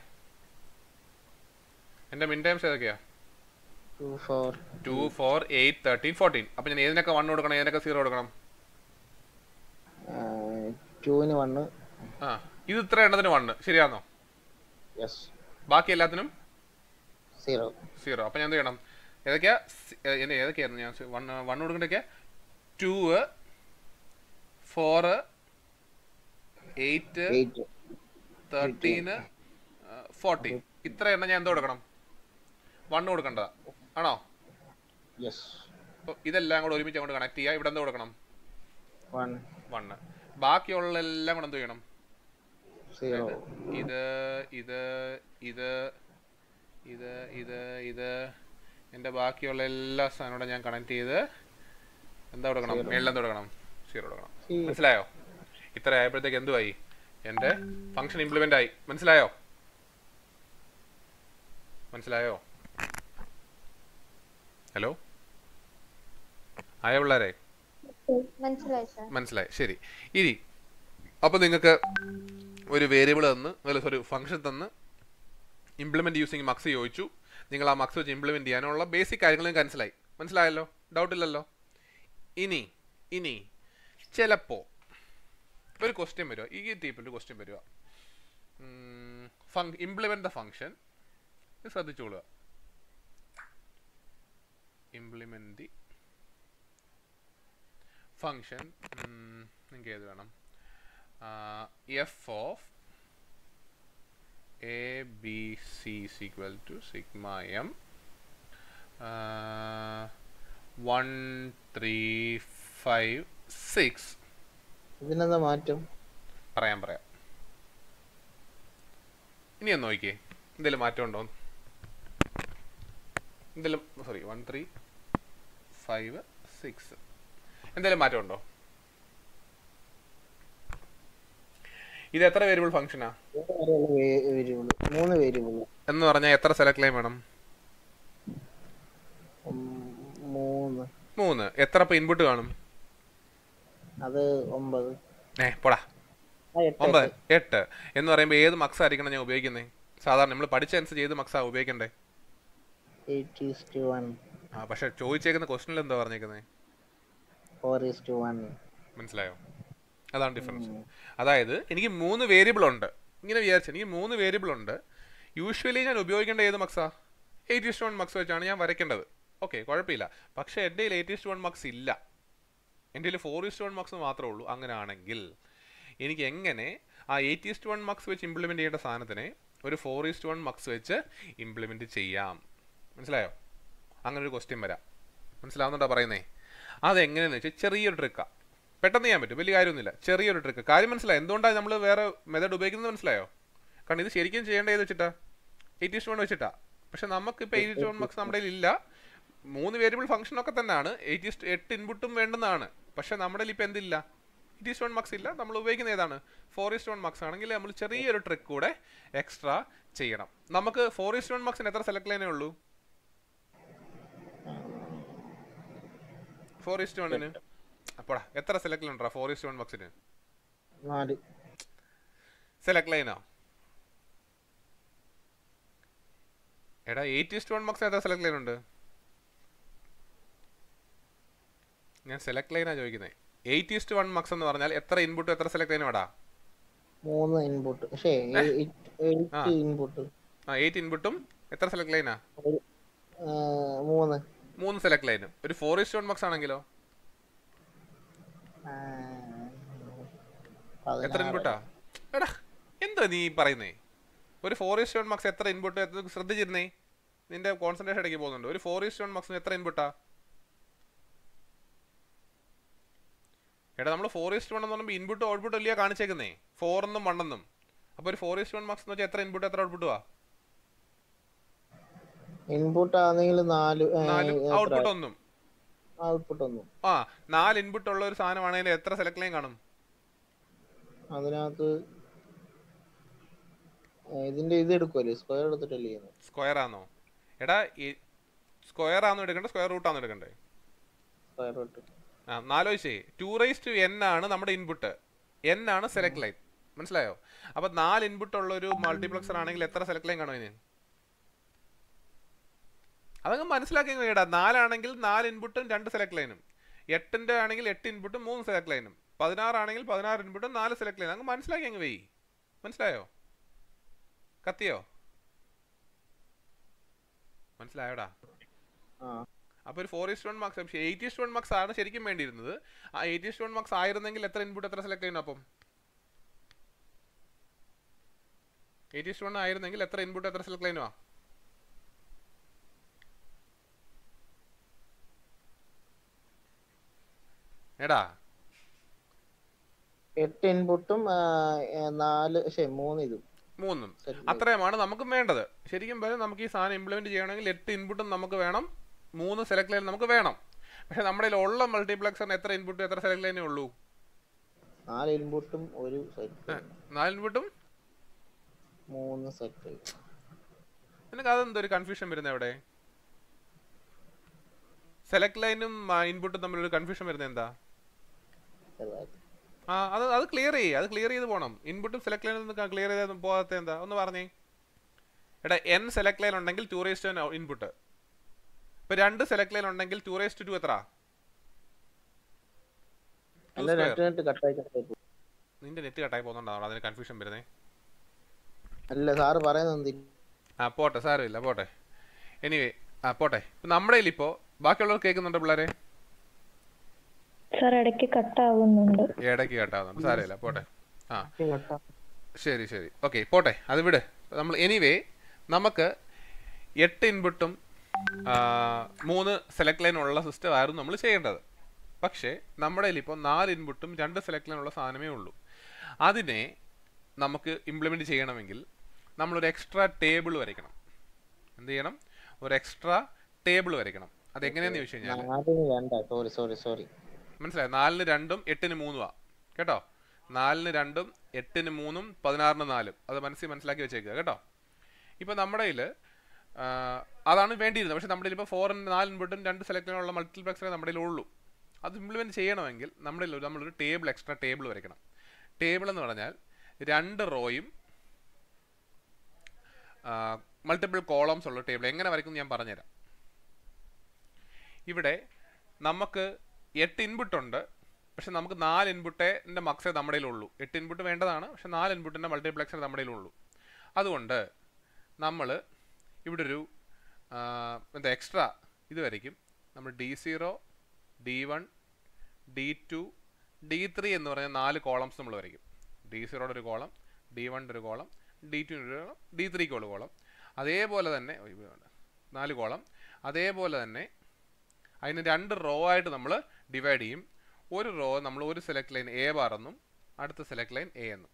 എൻ്റെ മിൻ minterms ഏതൊക്കെയാ two four two four eight thirteen fourteen അപ്പം ഞാൻ ഏതിനൊക്കെ one കൊടുക്കണം ഏതിനൊക്കെ സീറോ കൊടുക്കണം ടുവിന് വണ്ണ് ആ ഇത് ഇത്ര എണ്ണത്തിന് വണ്ണ് ശരിയാണോ യെസ് ബാക്കി എല്ലാത്തിനും സീറോ സീറോ അപ്പം ഞാൻ എന്ത് ചെയ്യണം ഏതൊക്കെയാ സി- ഏ, എൻ്റെ ഏതൊക്കെയായിരുന്നു ഞാൻ വൺ വൺ കൊടുക്കേണ്ടതൊക്കെ two four eight eight thirteen fourteen ഇത്ര എണ്ണം ഞാൻ എന്ത് കൊടുക്കണം വണ്ണ് കൊടുക്കേണ്ടതാ ആണോ യെസ് അപ്പോൾ ഇതെല്ലാം കൂടെ ഒരുമിച്ച് അങ്ങോട്ട് കണക്ട് ചെയ്യുക ഇവിടെ എന്ത് കൊടുക്കണം വൺ വണ്ണ് ബാക്കിയുള്ള എല്ലാം കൂടെ എന്ത് ചെയ്യണം സീറോ ഇത് ഇത് ഇത് ഇത് ഇത് ഇത് എൻ്റെ ബാക്കിയുള്ള എല്ലാ സാധനവും ഞാൻ കണക്ട് ചെയ്ത് എന്താ കൊടുക്കണം മേളിൽ എന്ത് കൊടുക്കണം സീറോ കൊടുക്കണം Zero. മനസ്സിലായോ ഇത്ര ആയപ്പോഴത്തേക്ക് എന്തുവായി എൻ്റെ ഫംഗ്ഷൻ ഇംപ്ലിമെൻ്റ് ആയി മനസ്സിലായോ മനസ്സിലായോ ഹലോ ആയ പിള്ളേരെ മനസ്സിലായി സാർ മനസ്സിലായി ശരി ഇനി അപ്പോൾ നിങ്ങൾക്ക് ഒരു വേരിയബിൾ തന്ന് അല്ല സോറി ഫംഗ്ഷൻ തന്ന് ഇംപ്ലിമെൻറ്റ് യൂസിങ് മക്സ് ചോദിച്ചു നിങ്ങൾ ആ മക്സ് വെച്ച് ഇംപ്ലിമെൻറ്റ് ചെയ്യാനുള്ള ബേസിക് കാര്യങ്ങൾ നിങ്ങൾക്ക് മനസ്സിലായി മനസ്സിലായല്ലോ ഡൗട്ട് ഇല്ലല്ലോ ഇനി ഇനി ചിലപ്പോൾ ഒരു ക്വസ്റ്റ്യൻ വരിക ഈ ടൈപ്പിൽ ഒരു ക്വസ്റ്റ്യൻ വരിക ഫങ് ഇംപ്ലിമെൻറ്റ് ദ ഫംഗ്ഷൻ ഇത് ശ്രദ്ധിച്ചോളുക ഇംപ്ലിമെൻറ്റ് ദി ഫംഗ്ഷൻ നിങ്ങൾക്ക് ഏത് വേണം F of A B C equal to sigma m one three five six ഇതിനെന്താ മാറ്റം പറയാം പറയാം ഇനി ഒന്ന് നോക്കിയേ എന്തെങ്കിലും മാറ്റം ഉണ്ടോ എന്തെങ്കിലും sorry one three five six എന്തെങ്കിലും മാറ്റം ഉണ്ടോ ഇത് എത്ര വേരിയബിൾ ഫംഗ്ഷനാ വേരിയബിൾ മൂന്ന് വേരിയബിൾ എന്ന് പറഞ്ഞാൽ എത്ര സെലക്ട് ലൈൻ വേണം മൂന്ന് മൂന്ന് എത്ര ഇപ്പം ഇൻപുട്ട് കാണും അത് ഒമ്പത് ഏ പോടാ ആ, എട്ട്, ഒമ്പത് എട്ട്. എട്ട് എന്ന് പറയുമ്പോൾ ഏത് മക്സ് ആയിരിക്കണം ഞാൻ ഉപയോഗിക്കുന്നത് സാധാരണ നമ്മൾ പഠിച്ച അനുസരിച്ച് ഏത് മക്സാ ഉപയോഗിക്കണ്ടേ Eight is to one. ആ പക്ഷെ ചോദിച്ചേക്കുന്ന ക്വസ്റ്റനിൽ എന്താ പറഞ്ഞേക്കുന്നത് Four is to one. മനസ്സിലായോ അതാണ് ഡിഫറൻസ് അതായത് എനിക്ക് മൂന്ന് വേരിയബിൾ ഉണ്ട് ഇങ്ങനെ വിചാരിച്ചു എനിക്ക് മൂന്ന് വേരിയബിൾ ഉണ്ട് യൂഷ്വലി ഞാൻ ഉപയോഗിക്കേണ്ട ഏത് മക്സാ എയ്റ്റ് ഇസ്റ്റ് വൺ മക്സ് വെച്ചാണ് ഞാൻ വരയ്ക്കേണ്ടത് ഓക്കെ കുഴപ്പമില്ല പക്ഷേ എൻ്റെ കയ്യിൽ എയ്റ്റ് ഇസ്റ്റ് വൺ മക്സ് ഇല്ല എൻ്റെ കയ്യിൽ ഫോർ ഇസ്റ്റ് വൺ മക്സ് മാത്രമേ ഉള്ളൂ അങ്ങനെയാണെങ്കിൽ എനിക്ക് എങ്ങനെ ആ എയ്റ്റ് ഇസ്റ്റ് വൺ മക്സ് വെച്ച് ഇംപ്ലിമെൻറ്റ് ചെയ്യേണ്ട സാധനത്തിനെ ഒരു ഫോർ ഇസ്റ്റ് വൺ മക്സ് വെച്ച് ഇംപ്ലിമെൻറ്റ് ചെയ്യാം മനസ്സിലായോ അങ്ങനെ ഒരു ക്വസ്റ്റ്യൻ വരാം മനസ്സിലാവുന്നുണ്ടോ പറയുന്നേ അതെങ്ങനെയെന്ന് വെച്ചാൽ ചെറിയൊരു ട്രിക്കാണ് പെട്ടെന്ന് ചെയ്യാൻ പറ്റും വലിയ കാര്യമൊന്നുമില്ല ചെറിയൊരു ട്രിക്ക് കാര്യം മനസ്സിലായോ എന്തുകൊണ്ടാണ് നമ്മൾ വേറെ മെത്തേഡ് ഉപയോഗിക്കുന്നത് മനസ്സിലായോ കാരണം ഇത് ശരിക്കും ചെയ്യേണ്ട ഏത് വെച്ചിട്ടാ എയ്റ്റ് ഇസ്റ്റ് വൺ വെച്ചിട്ടാ പക്ഷെ നമുക്ക് ഇപ്പോൾ എയ്റ്റ് വൺ മാർക്സ് നമ്മുടെ കയ്യിൽ ഇല്ല മൂന്ന് വേരിയബിൾ ഫംഗ്ഷൻ ഒക്കെ തന്നെയാണ് എയ്റ്റ് ഇസ്റ്റ് എട്ട് ഇൻപുട്ടും വേണ്ടുന്നതാണ് പക്ഷെ നമ്മുടെ കയ്യിൽ ഇപ്പോൾ എന്തില്ല എയ്റ്റ് ഇസ്റ്റ് വൺ മാർക്സ് ഇല്ല നമ്മൾ ഉപയോഗിക്കുന്ന ഏതാണ് ഫോർ ഇസ്റ്റ് വൺ മാർക്സ് ആണെങ്കിൽ നമ്മൾ ചെറിയൊരു ട്രിക്ക് കൂടെ എക്സ്ട്രാ ചെയ്യണം നമുക്ക് ഫോർ ഇസ്റ്റ് വൺ മാർക്സിന് എത്ര സെലക്ട് ലൈനേ ഉള്ളൂ ഫോർ ഇസ്റ്റ് വണ്ണിന് അപ്പോടാ എത്ര സെലക്ട് ലൈൻ ഉണ്ടോ ഫോർ ഇസ്റ്റ് വൺ മാർക്സിന് നാല് സെലക്ട് ലൈനോ എടാ എയ്റ്റ് ഇസ്റ്റ് വൺ മാർക്സ് എത്ര സെലക്ട് ലൈൻ ഉണ്ട് ഞാൻ സെലക്ട് ലൈനാ ചോദിക്കുന്നത് എയ്റ്റ് ഇസ്റ്റ് വൺ മാർക്സ് എന്ന് പറഞ്ഞാൽ എത്ര ഇൻപുട്ട് എത്ര സെലക്ട് ലൈൻ വേടാ മൂന്ന് ഇൻപുട്ട് പക്ഷേ ആ. എയ്റ്റ് ഇൻപുട്ട് ആ എയ്റ്റ് ഇൻപുട്ടും എത്ര സെലക്ട് ലൈനാ മൂന്ന് മൂന്ന് സെലക്ട് ലൈനും ഒരു ഫോർ ഇസ്റ്റ് വൺ മക്സ് ആണെങ്കിലോ ആ, എത്ര പതിനാറ്. ഇൻപുട്ടാ എടാ എന്താ നീ പറയുന്നേ ഒരു ഫോർ ഇസ്റ്റ് വൺ മക്സ് എത്ര ഇൻപുട്ട് ശ്രദ്ധിച്ചിരുന്നേ നിന്റെ കോൺസെൻട്രേഷൻ ഇടയ്ക്ക് പോകുന്നുണ്ട് ഒരു ഫോർ ഇസ്റ്റ് വൺ മക്സിന് എത്ര ഇൻപുട്ടാ എടാ നമ്മൾ ഫോർ ഇസ്റ്റ് വൺ എന്ന് പറയുമ്പോൾ ഇൻപുട്ട് ഔട്ട്പുട്ട് അല്ലയോ കാണിച്ചേക്കുന്നേ ഫോർ എന്നും വൺ എന്നും അപ്പോൾ ഒരു ഫോർ ഇസ്റ്റ് വൺ മക്സ് എന്ന് വെച്ചാൽ എത്ര ഇൻപുട്ട് എത്ര ഔട്ട്പുട്ട് വാ ഇൻപുട്ട് ആണെങ്കിൽ നാല് നാലും ഔട്ട്പുട്ട് ഒന്നും ഔട്ട്പുട്ട് ഒന്നും ആ നാല് ഇൻപുട്ട് ഉള്ള ഒരു സാധനമാണെങ്കിൽ എത്ര സെലക്ട് ലൈൻ കാണും അതിനകത്ത് ഏ, ഇതിന്റെ ഇത് എടുക്കുമല്ലേ സ്ക്വയർ എടുത്തിട്ടല്ലേ ചെയ്യുന്നത് സ്ക്വയർ ആണോ എടാ ഈ സ്ക്വയർ ആണോ എടുക്കണ്ടേ സ്ക്വയർ റൂട്ട് ആണോ എടുക്കണ്ടേ സ്ക്വയർ ഇട്ട് ആ നാലോചിച്ചേ ടു റൈസ് ടു എൻ ആണ് നമ്മുടെ ഇൻപുട്ട് എൻ ആണ് സെലക്ട് ലൈൻ മനസ്സിലായോ അപ്പൊ നാല് ഇൻപുട്ട് ഉള്ള ഒരു മൾട്ടിപ്ലക്സർ ആണെങ്കിൽ എത്ര സെലക്ട് ലൈൻ കാണും ഇതിന് അതങ്ങ് മനസ്സിലാക്കി കേടാ നാലാണെങ്കിൽ നാല് ഇൻപുട്ടും രണ്ട് സെലക്ട് ലൈനും എട്ടിന്റെ ആണെങ്കിൽ എട്ട് ഇൻപുട്ടും മൂന്ന് സെലക്ട് ലൈനും പതിനാറാണെങ്കിൽ പതിനാറ് ഇൻപുട്ടും നാല് സെലക്ട് ലൈനും അങ്ങ് മനസ്സിലാക്കി അങ്ങ് വെയ് മനസ്സിലായോ കത്തിയോ മനസ്സിലായോടാ ആ അപ്പോൾ ഒരു ഫോർ ഇസ്റ്റ് വൺ മാർക്സ് പക്ഷേ എയ്റ്റ് ഇസ്റ്റ് വൺ മാർക്സ് ആണ് ശരിക്കും വേണ്ടിയിരുന്നത് ആ എയ്റ്റ് ഇസ്റ്റ് വൺ മാർക്സ് ആയിരുന്നെങ്കിൽ എത്ര ഇൻപുട്ട് എത്ര സെലക്ട് ചെയ്യുന്നു അപ്പം എയ്റ്റ് ഇസ്റ്റ് വൺ ആയിരുന്നെങ്കിൽ എത്ര ഇൻപുട്ട് എത്ര സെലക്ട് ചെയ്യുന്നു എടാ എട്ട് ഇൻപുട്ടും നാല് ശരി മൂന്ന് ഇതും മൂന്നും Set ചെയ്ത്. അത്രയുമാണ് നമുക്ക് വേണ്ടത് ശരിക്കും പറഞ്ഞാൽ നമുക്ക് ഈ സാധനം ഇംപ്ലിമെന്റ് ചെയ്യണമെങ്കിൽ എട്ട് ഇൻപുട്ടും നമുക്ക് വേണം മൂന്ന് സെലക്ട് ലൈൻ നമുക്ക് വേണം പക്ഷെ നമ്മുടെ കയ്യിൽ ഉള്ള മൾട്ടിപ്ലക്സറിന് എത്ര ഇൻപുട്ടും എത്ര സെലക്ട് ലൈനേ ഉള്ളൂ നാല് ഇൻപുട്ടും ഒരു സെറ്റ് നാല് ഇൻപുട്ടും മൂന്ന് സെറ്റ് നിനക്ക് അതെന്തോ ഒരു കൺഫ്യൂഷൻ വരുന്നത് എവിടെ സെലക്ട് ലൈനും ഇൻപുട്ടും തമ്മിലൊരു കൺഫ്യൂഷൻ വരുന്നത് എന്താ ചെറുതായിട്ട് ആ അത് അത് ക്ലിയർ ചെയ്യേ അത് ക്ലിയർ ചെയ്ത് പോകണം ഇൻപുട്ടും സെലക്ട് ലൈനും ക്ലിയർ ചെയ്ത് പോകാത്ത എന്താ ഒന്ന് പറഞ്ഞേ എടാ എൻ സെലക്ട് ലൈൻ ഉണ്ടെങ്കിൽ ടു റേസ് ടു ഇൻപുട്ട് ഇപ്പൊ രണ്ട് സെലക്ട് ലൈൻ ഉണ്ടെങ്കിൽ ടു റേസ് ടു ടു എത്ര Two അല്ല square. നെറ്റ് നെറ്റ് കട്ടായി കട്ടായി പോകും നിന്റെ നെറ്റ് കട്ടായി പോകുന്നുണ്ടാവും അതിന് കൺഫ്യൂഷൻ വരുന്നേ അല്ല സാറ് പറയുന്നത് എന്തി ആ പോട്ടെ സാരമില്ല പോട്ടെ എനിവേ ആ പോട്ടെ ഇപ്പൊ നമ്മുടെ കയ്യിലിപ്പോൾ ബാക്കിയുള്ളവർ കേൾക്കുന്നുണ്ട് പിള്ളേരെ സാർ ഇടയ്ക്ക് കട്ടാവുന്നുണ്ട് ഇടയ്ക്ക് കേട്ടാവുന്നുണ്ട് സാരമില്ല പോട്ടെ ആ കട്ടാ ശരി ശരി ഓക്കെ പോട്ടെ അത് വിട് നമ്മൾ എനിവേ നമുക്ക് എട്ട് ഇൻപുട്ടും മൂന്ന് സെലക്ട് ലൈൻ ഉള്ള സിസ്റ്റം ആയിരുന്നു നമ്മൾ ചെയ്യേണ്ടത് പക്ഷേ നമ്മുടെ കയ്യിൽ ഇപ്പോൾ നാല് ഇൻപുട്ടും രണ്ട് സെലക്ട് ലൈൻ ഉള്ള സാധനമേ ഉള്ളൂ അതിനെ നമുക്ക് ഇംപ്ലിമെൻറ്റ് ചെയ്യണമെങ്കിൽ നമ്മളൊരു എക്സ്ട്രാ ടേബിൾ വരയ്ക്കണം എന്ത് ചെയ്യണം ഒരു എക്സ്ട്രാ ടേബിൾ വരയ്ക്കണം അതെങ്ങനെയാന്ന് ചോദിച്ചു കഴിഞ്ഞാൽ നാലിന് രണ്ടാ സോറി സോറി സോറി മനസ്സിലായി നാലിന് രണ്ടും എട്ടിന് മൂന്നുമാ കേട്ടോ നാലിന് രണ്ടും എട്ടിന് മൂന്നും പതിനാറിന് നാലും അത് മനസ്സിൽ മനസ്സിലാക്കി വെച്ചേക്കുക കേട്ടോ ഇപ്പോൾ നമ്മുടെ കയ്യിൽ അതാണ് വേണ്ടിയിരുന്നത് പക്ഷേ നമ്മുടെ ഇപ്പോൾ ഫോറിന് നാല് ഇൻപുട്ടും രണ്ട് സെലക്ടിനുള്ള മൾട്ടിപ്ലക്സറേ നമ്മുടെ കയ്യിൽ ഉള്ളൂ അത് ഇംപ്ലിമെൻറ്റ് ചെയ്യണമെങ്കിൽ നമ്മുടെ കയ്യിൽ ഒരു- നമ്മളൊരു ടേബിൾ എക്സ്ട്രാ ടേബിൾ വരയ്ക്കണം ടേബിൾ എന്ന് പറഞ്ഞാൽ രണ്ട് റോയും മൾട്ടിപ്പിൾ കോളംസ് ഉള്ള ടേബിൾ എങ്ങനെ വരയ്ക്കും ഞാൻ പറഞ്ഞുതരാം ഇവിടെ നമുക്ക് എട്ട് ഇൻപുട്ട് ഉണ്ട് പക്ഷെ നമുക്ക് നാല് ഇൻപുട്ടിൻ്റെ മക്സേ നമ്മുടെ ഉള്ളൂ എട്ട് ഇൻപുട്ട് വേണ്ടതാണ് പക്ഷെ നാല് ഇൻപുട്ടിൻ്റെ മൾട്ടിപ്ലക്സർ നമ്മുടെ ഉള്ളൂ അതുകൊണ്ട് നമ്മൾ ഇവിടെ ഒരു ആ, എന്താ എക്സ്ട്രാ ഇത് വരയ്ക്കും നമ്മൾ D zero D one D two D three എന്ന് പറഞ്ഞ നാല് കോളംസ് നമ്മൾ വരയ്ക്കും ഡി സീറോയുടെ ഒരു കോളം ഡി വണ്ണിൻ്റെ ഒരു കോളം ഡി ടുവിൻ്റെ ഒരു കോളം ഡി ത്രീക്ക് ഒരു കോളം അതേപോലെ തന്നെ ഓ, ഇത് വേണ്ട. നാല് കോളം അതേപോലെ തന്നെ അതിന് രണ്ട് റോ ആയിട്ട് നമ്മൾ ഡിവൈഡ് ചെയ്യും ഒരു റോ നമ്മൾ ഒരു സെലക്ട് ലൈൻ എ ബാർ എന്നും അടുത്ത സെലക്ട് ലൈൻ എ എന്നും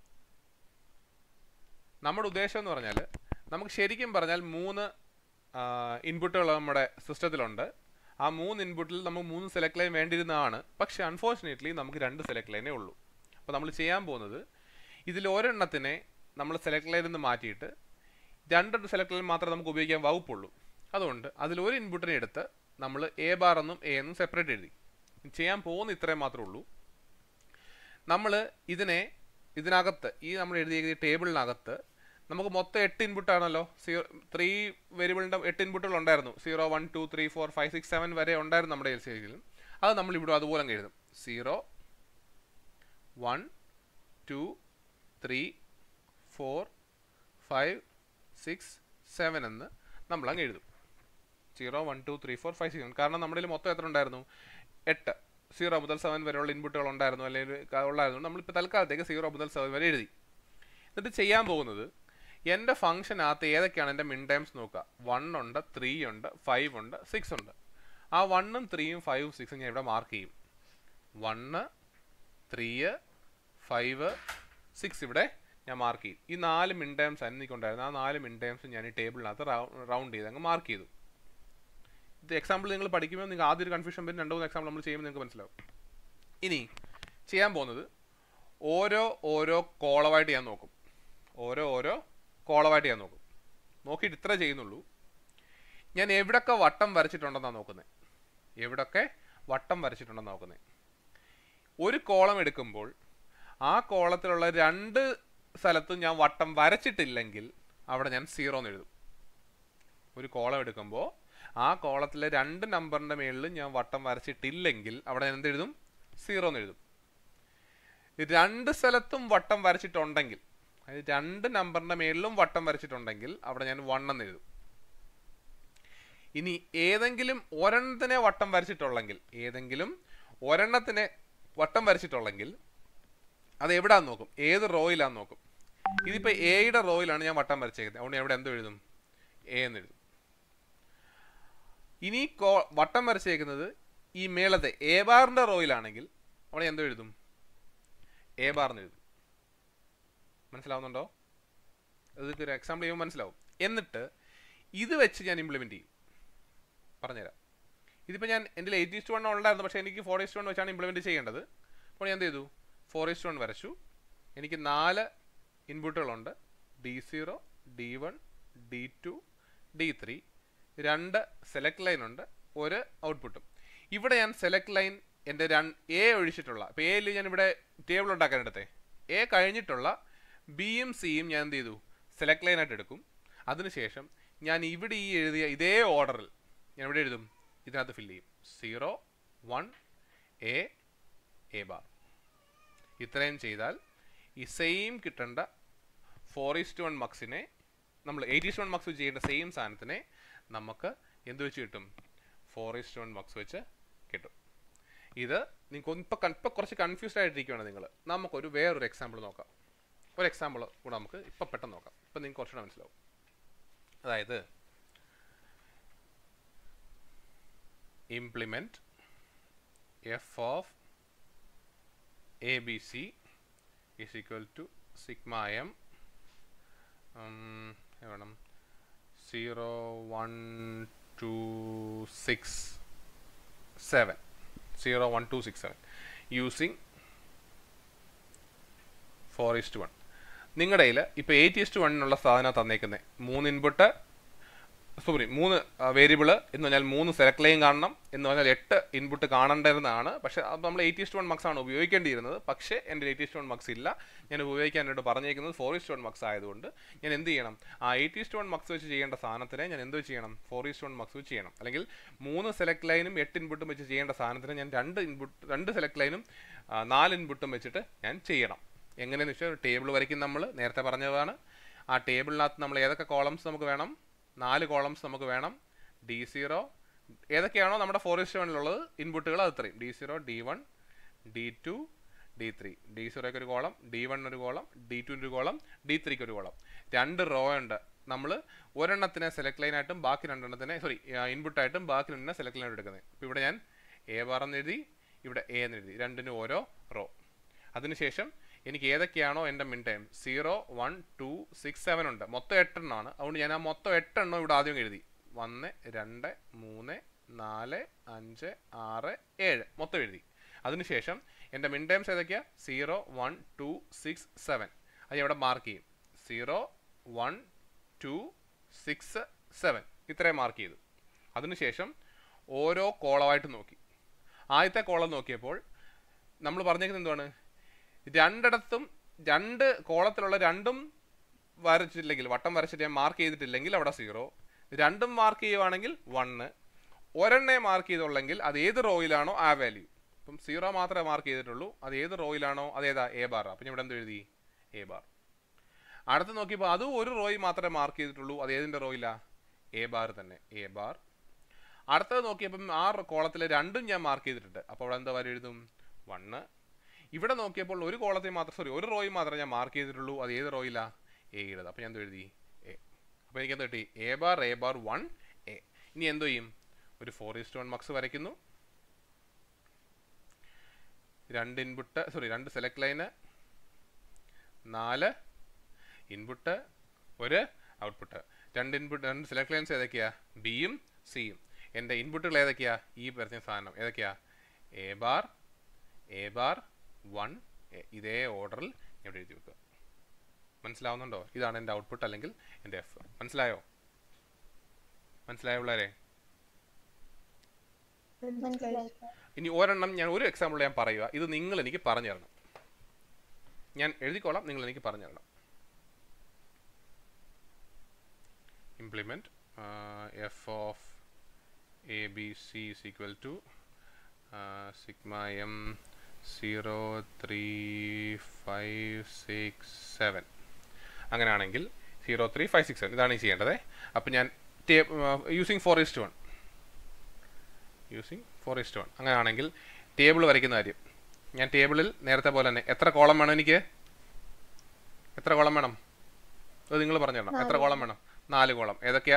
നമ്മുടെ ഉദ്ദേശം എന്ന് പറഞ്ഞാൽ നമുക്ക് ശരിക്കും പറഞ്ഞാൽ മൂന്ന് ഇൻപുട്ടുകൾ നമ്മുടെ സിസ്റ്റത്തിലുണ്ട് ആ മൂന്ന് ഇൻപുട്ടിൽ നമുക്ക് മൂന്ന് സെലക്ട് ലൈൻ വേണ്ടിയിരുന്നതാണ് പക്ഷേ അൺഫോർച്ചുനേറ്റ്ലി നമുക്ക് രണ്ട് സെലക്ട് ലൈനേ ഉള്ളൂ അപ്പോൾ നമ്മൾ ചെയ്യാൻ പോകുന്നത് ഇതിൽ ഒരെണ്ണത്തിനെ നമ്മൾ സെലക്ട് ലൈനിൽ നിന്ന് മാറ്റിയിട്ട് രണ്ട് സെലക്ട് ലൈൻ മാത്രമേ നമുക്ക് ഉപയോഗിക്കാൻ വകുപ്പുള്ളൂ അതുകൊണ്ട് അതിൽ ഒരു ഇൻപുട്ടിനെ എടുത്ത് നമ്മൾ എ ബാർ എന്നും എ എന്നും സെപ്പറേറ്റ് എഴുതി ചെയ്യാൻ പോകുന്ന ഇത്രയും മാത്രമേ ഉള്ളൂ നമ്മൾ ഇതിനെ ഇതിനകത്ത് ഈ നമ്മൾ എഴുതിയ ടേബിളിനകത്ത് നമുക്ക് മൊത്തം എട്ട് ഇൻപുട്ട് ആണല്ലോ സീറോ ത്രീ വേരിയബിളിൻ്റെ എട്ട് ഇൻപുട്ടുകൾ ഉണ്ടായിരുന്നു zero one two three four five six seven വരെ ഉണ്ടായിരുന്നു നമ്മുടെ എൽ സി അത് നമ്മൾ ഇവിടെ അതുപോലെ അങ്ങ് എഴുതും zero one two three four five six seven എന്ന് നമ്മൾ അങ്ങ് എഴുതും zero one two three four five six കാരണം നമ്മുടെ കയ്യിൽ മൊത്തം എത്ര ഉണ്ടായിരുന്നു എട്ട് സീറോ മുതൽ സെവൻ വരെയുള്ള ഇൻപുട്ടുകൾ ഉണ്ടായിരുന്നു അല്ലെങ്കിൽ ക- ഉള്ളായിരുന്നു നമ്മളിപ്പോൾ തൽക്കാലത്തേക്ക് സീറോ മുതൽ സെവൻ വരെ എഴുതി എന്നിട്ട് ചെയ്യാൻ പോകുന്നത് എൻ്റെ ഫംഗ്ഷനകത്ത് ഏതൊക്കെയാണ് എൻ്റെ മിൻ ടൈംസ് നോക്കുക വൺ ഉണ്ട് ത്രീ ഉണ്ട് ഫൈവ് ഉണ്ട് സിക്സ് ഉണ്ട് ആ വണ്ണും ത്രീയും ഫൈവും സിക്സും ഞാൻ ഇവിടെ മാർക്ക് ചെയ്യും വണ്ണ് ത്രീ ഫൈവ് സിക്സ് ഇവിടെ ഞാൻ മാർക്ക് ചെയ്യും ഈ നാല് മിൻ ടൈംസ് എനിക്കുണ്ടായിരുന്നു ആ നാല് മിൻ ടൈംസ് ഞാൻ ഈ ടേബിളിനകത്ത് റൗണ്ട് ചെയ്ത് അങ്ങ് മാർക്ക് ചെയ്തു ഇത് എക്സാമ്പിൾ നിങ്ങൾ പഠിക്കുമ്പോൾ നിങ്ങൾക്ക് ആദ്യം ഒരു കൺഫ്യൂഷൻ വരും രണ്ട് മൂന്ന് എക്സാമ്പിൾ നമ്മൾ ചെയ്യുമ്പോൾ നിങ്ങൾക്ക് മനസ്സിലാവും ഇനി ചെയ്യാൻ പോകുന്നത് ഓരോ ഓരോ കോളമായിട്ട് ഞാൻ നോക്കും ഓരോ ഓരോ കോളമായിട്ട് ഞാൻ നോക്കും നോക്കിയിട്ട് ഇത്ര ചെയ്യുന്നുള്ളൂ ഞാൻ എവിടൊക്കെ വട്ടം വരച്ചിട്ടുണ്ടെന്നാണ് നോക്കുന്നത് എവിടൊക്കെ വട്ടം വരച്ചിട്ടുണ്ടെന്ന് നോക്കുന്നത് ഒരു കോളം എടുക്കുമ്പോൾ ആ കോളത്തിലുള്ള രണ്ട് സ്ഥലത്തും ഞാൻ വട്ടം വരച്ചിട്ടില്ലെങ്കിൽ അവിടെ ഞാൻ സീറോ എന്ന് എഴുതും ഒരു കോളം എടുക്കുമ്പോൾ ആ കോളത്തിലെ രണ്ട് നമ്പറിൻ്റെ മേളിൽ ഞാൻ വട്ടം വരച്ചിട്ടില്ലെങ്കിൽ അവിടെ ഞാൻ എന്ത് എഴുതും സീറോ എന്ന് എഴുതും രണ്ട് സ്ഥലത്തും വട്ടം വരച്ചിട്ടുണ്ടെങ്കിൽ അതായത് രണ്ട് നമ്പറിൻ്റെ മേളിലും വട്ടം വരച്ചിട്ടുണ്ടെങ്കിൽ അവിടെ ഞാൻ വൺ എന്ന് എഴുതും ഇനി ഏതെങ്കിലും ഒരെണ്ണത്തിനെ വട്ടം വരച്ചിട്ടുള്ളെങ്കിൽ ഏതെങ്കിലും ഒരെണ്ണത്തിനെ വട്ടം വരച്ചിട്ടുള്ളെങ്കിൽ അത് എവിടാന്ന് നോക്കും ഏത് റോയിലാന്ന് നോക്കും ഇതിപ്പോൾ എയുടെ റോയിലാണ് ഞാൻ വട്ടം വരച്ചേക്കുന്നത് അതുകൊണ്ട് ഞാൻ ഇവിടെ എന്തോ എഴുതും എ എന്ന് എഴുതും ഇനി കോ വട്ടം വരച്ചേക്കുന്നത് ഈ മേളത്തെ എ ബാറിൻ്റെ റോയിലാണെങ്കിൽ അവിടെ എന്തോ എഴുതും എ ബാർന്ന് എഴുതും മനസ്സിലാവുന്നുണ്ടോ ഇതൊക്കെ ഒരു എക്സാമ്പിൾ ചെയ്യുമ്പോൾ മനസ്സിലാവും എന്നിട്ട് ഇത് വെച്ച് ഞാൻ ഇംപ്ലിമെൻറ്റ് ചെയ്യും പറഞ്ഞുതരാം ഇതിപ്പോൾ ഞാൻ എൻ്റെ എയ്റ്റ് ഈസ്റ്റ് വൺ ഉണ്ടായിരുന്നു പക്ഷേ എനിക്ക് ഫോർ ഈസ്റ്റ് വൺ വെച്ചാണ് ഇംപ്ലിമെൻറ്റ് ചെയ്യേണ്ടത് അപ്പോൾ ഞാൻ എന്ത് ചെയ്തു ഫോർ ഈസ്റ്റ് വൺ വരച്ചു എനിക്ക് നാല് ഇൻപുട്ടുകളുണ്ട് D zero D one D two D three രണ്ട് സെലക്ട് ലൈൻ ഉണ്ട് ഒരു ഔട്ട്പുട്ടും ഇവിടെ ഞാൻ സെലക്ട് ലൈൻ എൻ്റെ രണ്ട് എ ഒഴിച്ചിട്ടുള്ള ഇപ്പോൾ എയിൽ ഞാൻ ഇവിടെ ടേബിൾ ഉണ്ടാക്കാൻ എടുത്തേ എ കഴിഞ്ഞിട്ടുള്ള ബിയും സിയും ഞാൻ എന്ത് ചെയ്തു സെലക്ട് ലൈനായിട്ട് എടുക്കും അതിനുശേഷം ഞാൻ ഇവിടെ ഈ എഴുതിയ ഇതേ ഓർഡറിൽ ഞാൻ ഇവിടെ എഴുതും ഇതിനകത്ത് ഫില്ല് ചെയ്യും zero one A A bar ഇത്രയും ചെയ്താൽ ഈ സെയിം കിട്ടേണ്ട ഫോർ ഈസ്റ്റ് വൺ മക്സിനെ നമ്മൾ എയ്റ്റ് ഈസ്റ്റ് വൺ മക്സ് ചെയ്യേണ്ട സെയിം സാധനത്തിനെ നമുക്ക് എന്ത് വെച്ച് കിട്ടും ഫോർ ഈസ്റ്റ് വൺ മക്സ് വെച്ച് കിട്ടും ഇത് നിങ്ങൾക്ക് ഇപ്പം ഇപ്പം കുറച്ച് കൺഫ്യൂസ്ഡ് ആയിട്ടിരിക്കുകയാണ് നിങ്ങൾ നമുക്കൊരു വേറൊരു എക്സാമ്പിൾ നോക്കാം ഒരു എക്സാമ്പിൾ കൂടെ നമുക്ക് ഇപ്പം പെട്ടെന്ന് നോക്കാം ഇപ്പം നിങ്ങൾക്ക് കുറച്ചുകൂടെ മനസ്സിലാവും അതായത് implement f of abc is equal to sigma m um, വേണം zero one two six seven zero one two six seven using four is to one നിങ്ങളുടെ കയ്യിൽ ഇപ്പോൾ എയ്റ്റ് ഇസ്റ്റ് വണ്ണിനുള്ള സാധനം തന്നേക്കുന്നത് മൂന്ന് ഇൻപുട്ട് സോറി മൂന്ന് വേരിയബിൾ എന്ന് പറഞ്ഞാൽ മൂന്ന് സെലക്ട് ലൈൻ കാണണം എന്ന് പറഞ്ഞാൽ എട്ട് ഇൻപുട്ട് കാണേണ്ടതെന്നാണ് പക്ഷേ അത് നമ്മൾ എയ്റ്റ് ഇസ്റ്റ് വൺ മക്സ് ആണ് ഉപയോഗിക്കേണ്ടിയിരുന്നത് പക്ഷേ എൻ്റെ എയ്റ്റ് ഇസ്റ്റ് വൺ മക്സ് ഇല്ല ഞാൻ ഉപയോഗിക്കാൻ എന്നോട് പറഞ്ഞേക്കുന്നത് ഫോർ ഇസ്റ്റ് വൺ മക്സ് ആയതുകൊണ്ട് ഞാൻ എന്ത് ചെയ്യണം ആ എയ്റ്റ് ഇസ്റ്റ് വൺ മക്സ് വെച്ച് ചെയ്യേണ്ട സാധനത്തിനെ ഞാൻ എന്ത് ചെയ്യണം ഫോർ ഇസ്റ്റ് വൺ മക്സ് വെച്ച് ചെയ്യണം അല്ലെങ്കിൽ മൂന്ന് സെലക്ട് ലൈനും എട്ട് ഇൻപുട്ടും വെച്ച് ചെയ്യേണ്ട സാധനത്തിന് ഞാൻ രണ്ട് ഇൻപുട്ട് രണ്ട് സെലക്ട് ലൈനും ആ, നാല് ഇൻപുട്ടും വെച്ചിട്ട് ഞാൻ ചെയ്യണം എങ്ങനെയെന്ന് വെച്ചാൽ ടേബിൾ വരയ്ക്കും നമ്മൾ നേരത്തെ പറഞ്ഞതാണ് ആ ടേബിളിനകത്ത് നമ്മൾ ഏതൊക്കെ കോളംസ് നമുക്ക് വേണം നാല് കോളംസ് നമുക്ക് വേണം ഡി സീറോ ഏതൊക്കെയാണോ നമ്മുടെ ഫോർ ഇസ്റ്റ് വണ്ണിലുള്ളത് ഇൻപുട്ടുകൾ അത് ഇത്രയും D zero D one D two D three D സീറോയ്ക്ക് ഒരു കോളം ഡി വൺ ഒരു കോളം ഡി ടുവിൻ്റെ ഒരു കോളം ഡി ത്രീക്ക് ഒരു കോളം രണ്ട് റോ ഉണ്ട് നമ്മൾ ഒരെണ്ണത്തിനെ സെലക്ട് ലൈനായിട്ടും ബാക്കി രണ്ടെണ്ണത്തിനെ സോറി ഇൻപുട്ടായിട്ടും ബാക്കി രണ്ടെണ്ണം സെലക്ട് ലൈനായിട്ട് എടുക്കുന്നത് അപ്പോൾ ഇവിടെ ഞാൻ എ ബാർ എന്ന് എഴുതി ഇവിടെ എ എന്ന് എഴുതി രണ്ടിനും ഓരോ റോ അതിനുശേഷം എനിക്ക് ഏതൊക്കെയാണോ എൻ്റെ min time zero one two six seven ഉണ്ട് മൊത്തം എട്ടെണ്ണമാണ് അതുകൊണ്ട് ഞാൻ ആ മൊത്തം എട്ടെണ്ണം ഇവിടെ ആദ്യം എഴുതി ഒന്ന് രണ്ട് മൂന്ന് നാല് അഞ്ച് ആറ് ഏഴ് മൊത്തം എഴുതി അതിനുശേഷം എൻ്റെ മിൻ ടൈംസ് ഏതൊക്കെയാണ് zero one two six seven അത് ഞാൻ ഇവിടെ മാർക്ക് ചെയ്യും zero one two six seven ഇത്രയും മാർക്ക് ചെയ്തു അതിനുശേഷം ഓരോ കോളമായിട്ട് നോക്കി ആദ്യത്തെ കോളം നോക്കിയപ്പോൾ നമ്മൾ പറഞ്ഞേക്കുന്നത് എന്താണ് രണ്ടിടത്തും രണ്ട് കോളത്തിലുള്ള രണ്ടും വരച്ചിട്ടില്ലെങ്കിൽ വട്ടം വരച്ചിട്ട് ഞാൻ മാർക്ക് ചെയ്തിട്ടില്ലെങ്കിൽ അവിടെ സീറോ രണ്ടും മാർക്ക് ചെയ്യുവാണെങ്കിൽ വണ്ണ് ഒരെണ്ണേ മാർക്ക് ചെയ്തുള്ളെങ്കിൽ അത് ഏത് റോയിലാണോ ആ വാല്യൂ ഇപ്പം സീറോ മാത്രമേ മാർക്ക് ചെയ്തിട്ടുള്ളൂ അത് ഏത് റോയിലാണോ അതേതാ എ ബാർ അപ്പം ഞാൻ ഇവിടെ എന്ത് എഴുതി എ ബാർ അടുത്ത് നോക്കിയപ്പോൾ അതും ഒരു റോയിൽ മാത്രമേ മാർക്ക് ചെയ്തിട്ടുള്ളൂ അത് ഏതിൻ്റെ റോയിലാ എ ബാർ തന്നെ എ ബാർ അടുത്തത് നോക്കിയപ്പം ആ കോളത്തിൽ രണ്ടും ഞാൻ മാർക്ക് ചെയ്തിട്ടുണ്ട് അപ്പോൾ അവിടെ എന്താ വാല്യൂ എഴുതും വണ്ണ് ഇവിടെ നോക്കിയപ്പോൾ ഒരു കോളത്തിൽ മാത്രം സോറി ഒരു റോയിൽ മാത്രമേ ഞാൻ മാർക്ക് ചെയ്തിട്ടുള്ളൂ അത് ഏത് റോയിലാ എയുടേത് അപ്പോൾ ഞാൻ എന്ത് എഴുതി എ അപ്പോൾ എനിക്ക് എന്ത് കിട്ടി A bar A bar one A ഇനി എന്തോ ചെയ്യും ഒരു ഫോർ ഈസ്റ്റ് വൺ മക്സ് വരയ്ക്കുന്നു രണ്ട് ഇൻപുട്ട് സോറി രണ്ട് സെലക്ട് ലൈന് നാല് ഇൻപുട്ട് ഒരു ഔട്ട്പുട്ട് രണ്ട് ഇൻപുട്ട് രണ്ട് സെലക്ട് ലൈൻസ് ഏതൊക്കെയാ ബിയും സിയും എൻ്റെ ഇൻപുട്ടുകൾ ഏതൊക്കെയാ ഈ പറഞ്ഞ സാധനം ഏതൊക്കെയാ A bar A bar one ഇതേ ഓർഡറിൽ ഇവിടെ എഴുതി വെക്കുക മനസ്സിലാവുന്നുണ്ടോ ഇതാണ് എൻ്റെ ഔട്ട്പുട്ട് അല്ലെങ്കിൽ എൻ്റെ എഫ് മനസ്സിലായോ മനസ്സിലായോ പിള്ളേരെ മനസ്സിലായി സാർ ഇനി ഒരെണ്ണം ഞാൻ ഒരു എക്സാമ്പിൾ ഞാൻ പറയുക ഇത് നിങ്ങൾ എനിക്ക് പറഞ്ഞു തരണം ഞാൻ എഴുതിക്കോളാം നിങ്ങൾ എനിക്ക് പറഞ്ഞു തരണം implement F of A B C is equal to sigma M zero three five six seven അങ്ങനെയാണെങ്കിൽ zero three five six seven ഇതാണ് ഈ ചെയ്യേണ്ടത് അപ്പം ഞാൻ using four is to one using four is to one അങ്ങനെയാണെങ്കിൽ ടേബിൾ വരയ്ക്കുന്ന കാര്യം ഞാൻ ടേബിളിൽ നേരത്തെ പോലെ തന്നെ എത്ര കോളം വേണം എനിക്ക് എത്ര കോളം വേണം അത് നിങ്ങൾ പറഞ്ഞു തരണം എത്ര കോളം വേണം നാല് കോളം ഏതൊക്കെയാ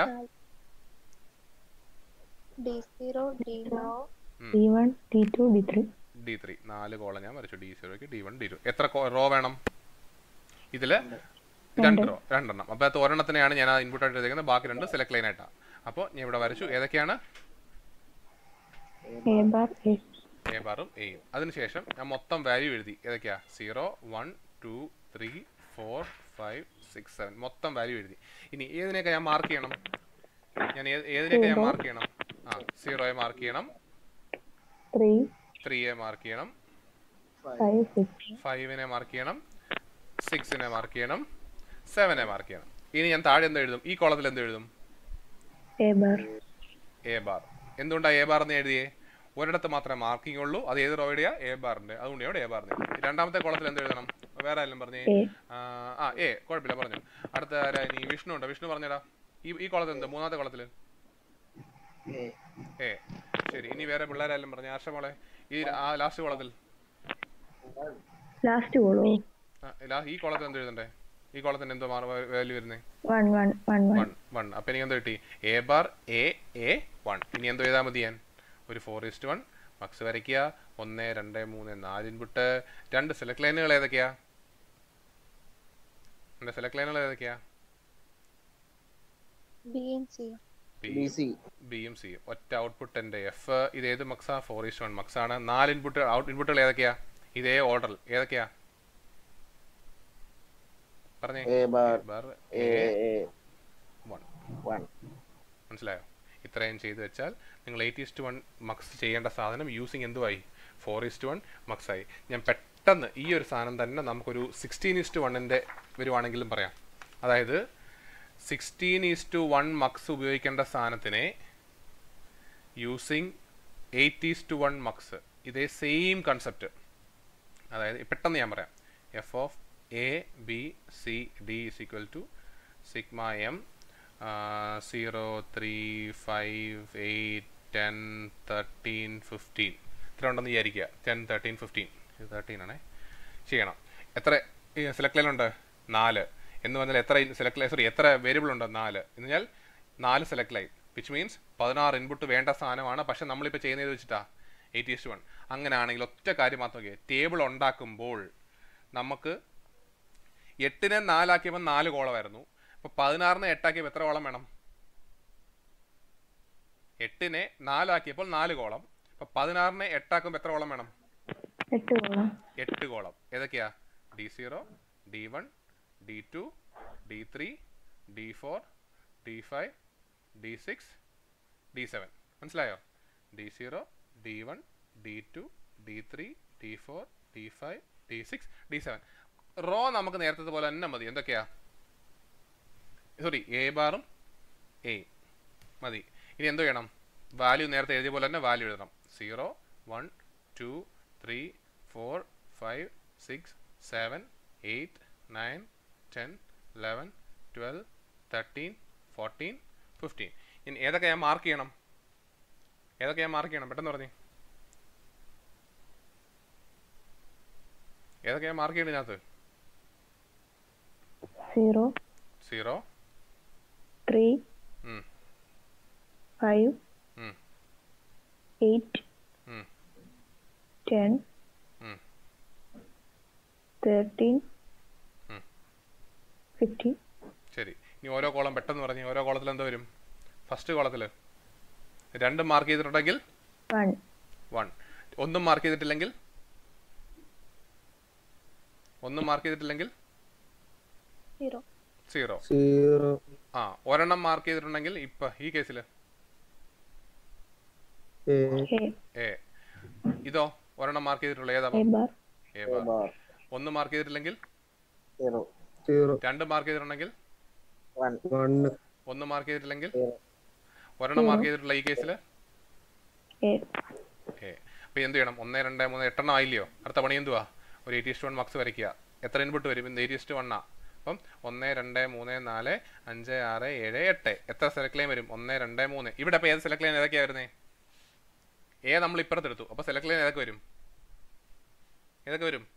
D zero D one D one D two D three D three നാല് കോളം ഞാൻ വരച്ചു ഡി സീറോയ്ക്ക് ഡി വൺ ഡി ടു എത്ര റോ വേണം ഇതിൽ രണ്ട് റോ രണ്ടെണ്ണം അപ്പോൾ അത് ഒരെണ്ണത്തിനെയാണ് ഞാൻ ആ ഇൻപുട്ട് ആയിട്ട് എടുത്തേക്കുന്നത് ബാക്കി രണ്ട് സെലക്ട് ലൈൻ ആയിട്ടാണ് അപ്പോൾ ഞാൻ ഇവിടെ വരച്ചു ഏതൊക്കെയാണ് എ ബാർ എ എ ബാറും എയും അതിനുശേഷം ഞാൻ മൊത്തം വാല്യൂ എഴുതി ഏതൊക്കെയാ zero one two three four five six seven മൊത്തം വാല്യൂ എഴുതി ഇനി ഏതിനെയൊക്കെ ഞാൻ മാർക്ക് ചെയ്യണം ഞാൻ ഏത്- ഏതിനെയൊക്കെ ഞാൻ മാർക്ക് ചെയ്യണം ആ സീറോയെ മാർക്ക് ചെയ്യണം ത്രീ ത്രീയെ മാർക്ക് ചെയ്യണം ഫൈവ് സിക്സ് ഫൈവിനെ മാർക്ക് ചെയ്യണം സിക്സിനെ മാർക്ക് ചെയ്യണം സെവനെ മാർക്ക് ചെയ്യണം ഇനി ഞാൻ താഴെ എന്ത് എഴുതും ഈ കോളത്തിൽ എന്ത് എഴുതും എ ബാർ എ ബാർ എന്തുകൊണ്ടാണ് എ ബാർ എന്ന് എഴുതിയേ ഒരിടത്ത് മാത്രമേ മാർക്കിംഗ് ഉള്ളൂ അത് ഏത് റോയുടെയാ എ ബാറിന്റെ അതുകൊണ്ട് ഇവിടെ എ ബാറിന് രണ്ടാമത്തെ കോളത്തിൽ എന്ത് എഴുതണം വേറെ ആരെങ്കിലും പറഞ്ഞേ എ ആ, ആ എ കുഴപ്പമില്ല പറഞ്ഞു അടുത്ത ആരാ ഇനി വിഷ്ണു ഉണ്ടോ വിഷ്ണു പറഞ്ഞടാ ഈ ഈ കോളത്തിൽ എന്ത് മൂന്നാമത്തെ കോളത്തിൽ എ എ ശരി ഇനി വേറെ പിള്ളേരെല്ലാം പറഞ്ഞു ആർഷ മോളെ ഈ ആ ലാസ്റ്റ് കോളത്തിൽ ലാസ്റ്റ് കോളോ ആ, ലാ- ഈ കോളത്തിൽ എന്ത് എഴുതണ്ടേ ഈ കോളത്തിന് എന്തോ വാല്യൂ വരുന്നേ one one one one one one അപ്പം എനിക്ക് എന്തോ കിട്ടി A bar A A one ഇനി എന്തോ എഴുതാൻ മതി ഞാൻ ഒരു ഫോർ ഇസ്റ്റ് വൺ മക്സ് വരയ്ക്കുക ഒന്ന് രണ്ട് മൂന്ന് നാല് ഇൻപുട്ട് രണ്ട് സെലക്ട് ലൈനുകൾ ഏതൊക്കെയാ എൻ്റെ സെലക്ട് ലൈനുകൾ ഏതൊക്കെയാ ബിയും സിയും ബി സി ബിയും സിയും ഒറ്റ ഔട്ട്പുട്ട് എൻ്റെ എഫ് ഇത് ഏത് മക്സാ ഫോർ ഇസ്റ്റ് വൺ മക്സ് ആണ് നാല് ഇൻപുട്ട് ഔട്ട് ഇൻപുട്ടുകൾ ഏതൊക്കെയാ ഇതേ ഓർഡറിൽ ഏതൊക്കെയാ പറഞ്ഞേ A bar bar A A A one one മനസ്സിലായോ ഇത്രയും ചെയ്തു വെച്ചാൽ നിങ്ങൾ എയ്റ്റ് ഈസ്റ്റ് വൺ മക്സ് ചെയ്യേണ്ട സാധനം യൂസിങ് എന്തുമായി ഫോർ ഈസ്റ്റ് വൺ മക്സ് ആയി ഞാൻ പെട്ടെന്ന് ഈ ഒരു സാധനം തന്നെ നമുക്കൊരു സിക്സ്റ്റീൻ ഈസ്റ്റ് വണ്ണിൻ്റെ വരുവാണെങ്കിലും പറയാം അതായത് സിക്സ്റ്റീൻ ഈസ്റ്റ് വൺ മക്സ് ഉപയോഗിക്കേണ്ട സാധനത്തിനെ using eight is to one mux ഇതേ സെയിം കൺസെപ്റ്റ് അതായത് പെട്ടെന്ന് ഞാൻ പറയാം F of A B C D is equal to sigma M zero three five eight ten thirteen fifteen ഇത്ര ഉണ്ടെന്ന് വിചാരിക്കുക ടെൻ തേർട്ടീൻ ഫിഫ്റ്റീൻ ഇത് തേർട്ടീൻ ആണേ ചെയ്യണം എത്ര സെലക്ട് ലൈനുണ്ട് നാല് എന്ന് പറഞ്ഞാൽ എത്ര സെലക്ട് ലൈൻ സോറി എത്ര വേരിയബിൾ ഉണ്ട് നാല് എന്ന് പറഞ്ഞാൽ നാല് സെലക്ട് ലൈൻ വിച്ച് മീൻസ് പതിനാറ് ഇൻപുട്ട് വേണ്ട സാധനമാണ് പക്ഷെ നമ്മളിപ്പോൾ ചെയ്യുന്നത് വെച്ചിട്ടാ എയ്റ്റ് ഈസ്റ്റ് വൺ അങ്ങനെയാണെങ്കിൽ ഒറ്റ കാര്യം മാത്രം നോക്കിയേ ടേബിൾ ഉണ്ടാക്കുമ്പോൾ നമുക്ക് എട്ടിനെ നാലാക്കിയപ്പോൾ നാല് കോളമായിരുന്നു അപ്പോൾ പതിനാറിനെ എട്ടാക്കിയപ്പോൾ എത്ര കോളം വേണം എട്ടിനെ നാലാക്കിയപ്പോൾ നാല് കോളം അപ്പോൾ പതിനാറിനെ എട്ടാക്കുമ്പോൾ എത്ര കോളം വേണം എട്ട് കോളം എട്ട് കോളം ഏതൊക്കെയാ D zero D one D two D three D four D five D six D seven മനസ്സിലായോ D zero D one D two D three D four D five D six D seven row നമുക്ക് നേരത്തെ പോലെ തന്നെ മതി എന്തൊക്കെയാ sorry A ബാറും A മതി ഇനി എന്തോ ചെയ്യണം വാല്യൂ നേരത്തെ എഴുതിയ പോലെ തന്നെ വാല്യൂ എഴുതണം zero one two three four five six seven eight nine ten eleven twelve thirteen fourteen fifteen ഇനി ഏതൊക്കെ ഞാൻ മാർക്ക് ചെയ്യണം ഏതൊക്കെയാ മാർക്ക് ചെയ്യണം പെട്ടെന്ന് പറഞ്ഞേ ഏതൊക്കെയാ മാർക്ക് ചെയ്യണം ഇതിനകത്ത് സീറോ സീറോ ത്രീ ഉം, ഫൈവ് ഉം, എയ്റ്റ് ഉം, ടെൻ ഉം. തേർട്ടീൻ ഉം. ഫിഫ്റ്റീൻ ശരി ഇനി ഓരോ കോളം പെട്ടെന്ന് പറഞ്ഞ് ഓരോ കോളത്തിൽ എന്താ വരും ഫസ്റ്റ് കോളത്തിൽ രണ്ട് മാർക്ക് ചെയ്തിട്ടുണ്ടെങ്കിൽ വൺ വൺ ഒന്നും മാർക്ക് ചെയ്തിട്ടില്ലെങ്കിൽ ഒന്നും മാർക്ക് ചെയ്തിട്ടില്ലെങ്കിൽ സീറോ സീറോ സീറോ ആ ഒരെണ്ണം മാർക്ക് ചെയ്തിട്ടുണ്ടെങ്കിൽ ഇപ്പൊ ഈ കേസിൽ എ എ എ ഇതോ ഒരെണ്ണം മാർക്ക് ചെയ്തിട്ടുള്ള ഏതാ A bar A bar bar ഒന്ന് മാർക്ക് ചെയ്തിട്ടില്ലെങ്കിൽ സീറോ സീറോ രണ്ട് മാർക്ക് ചെയ്തിട്ടുണ്ടെങ്കിൽ വൺ വണ്ണ് ഒന്ന് മാർക്ക് ചെയ്തിട്ടില്ലെങ്കിൽ Zero. ഒരെണ്ണം മാർക്ക് ചെയ്തിട്ടുള്ള ഈ കേസിൽ എ എ അപ്പോൾ എന്ത് ചെയ്യണം ഒന്ന് രണ്ട് മൂന്ന് എട്ടെണ്ണം ആയില്ലയോ അടുത്ത പണി എന്തുവാ ഒരു എയ്റ്റി ഇസ്റ്റ് വൺ മാർക്സ് വരയ്ക്കുക എത്ര ഇൻപുട്ട് വരും ഇന്ന് എയ്റ്റി ഇസ്റ്റ് വണ്ണാ അപ്പം ഒന്ന് രണ്ട് മൂന്ന് നാല് അഞ്ച് ആറ് ഏഴ് എട്ട് എത്ര സെലക്ട് ലൈൻ വരും ഒന്ന് രണ്ട് മൂന്ന് ഇവിടെ അപ്പോൾ ഏത് സെലക്ട് ലൈൻ ഏതൊക്കെയാ വരുന്നത് എ നമ്മൾ ഇപ്പുറത്തെടുത്തു അപ്പോൾ സെലക്ട് ലൈൻ ഏതൊക്കെ വരും ഏതൊക്കെ വരും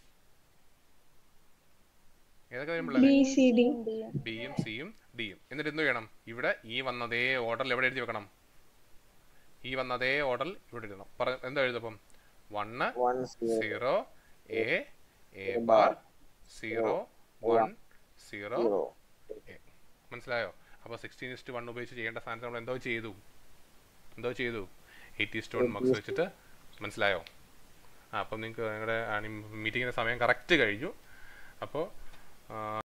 ഏതൊക്കെ വരും പിള്ളേരെ ബി സി ഡി ഡിയും ബിയും സിയും ഡിയും എന്നിട്ട് എന്ത് ചെയ്യണം ഇവിടെ ഈ വന്നതേ ഓർഡറിൽ എവിടെ എഴുതി വെക്കണം ഈ വന്നതേ ഓർഡറിൽ ഇവിടെ എഴുതണം പറ എന്താ എഴുതപ്പം one one zero zero A A bar zero one zero zero A മനസ്സിലായോ അപ്പോൾ സിക്സ്റ്റീൻ ഇസ്റ്റ് വൺ ഉപയോഗിച്ച് ചെയ്യേണ്ട സ്ഥാനത്ത് നമ്മൾ എന്തോ ചെയ്തു എന്തോ ചെയ്തു എയ്റ്റി ഇസ്റ്റ് വൺ മാർക്സ് വെച്ചിട്ട് മനസ്സിലായോ ആ അപ്പം നിങ്ങൾക്ക് നിങ്ങളുടെ മീറ്റിങ്ങിൻ്റെ സമയം കറക്റ്റ് കഴിഞ്ഞു അപ്പോൾ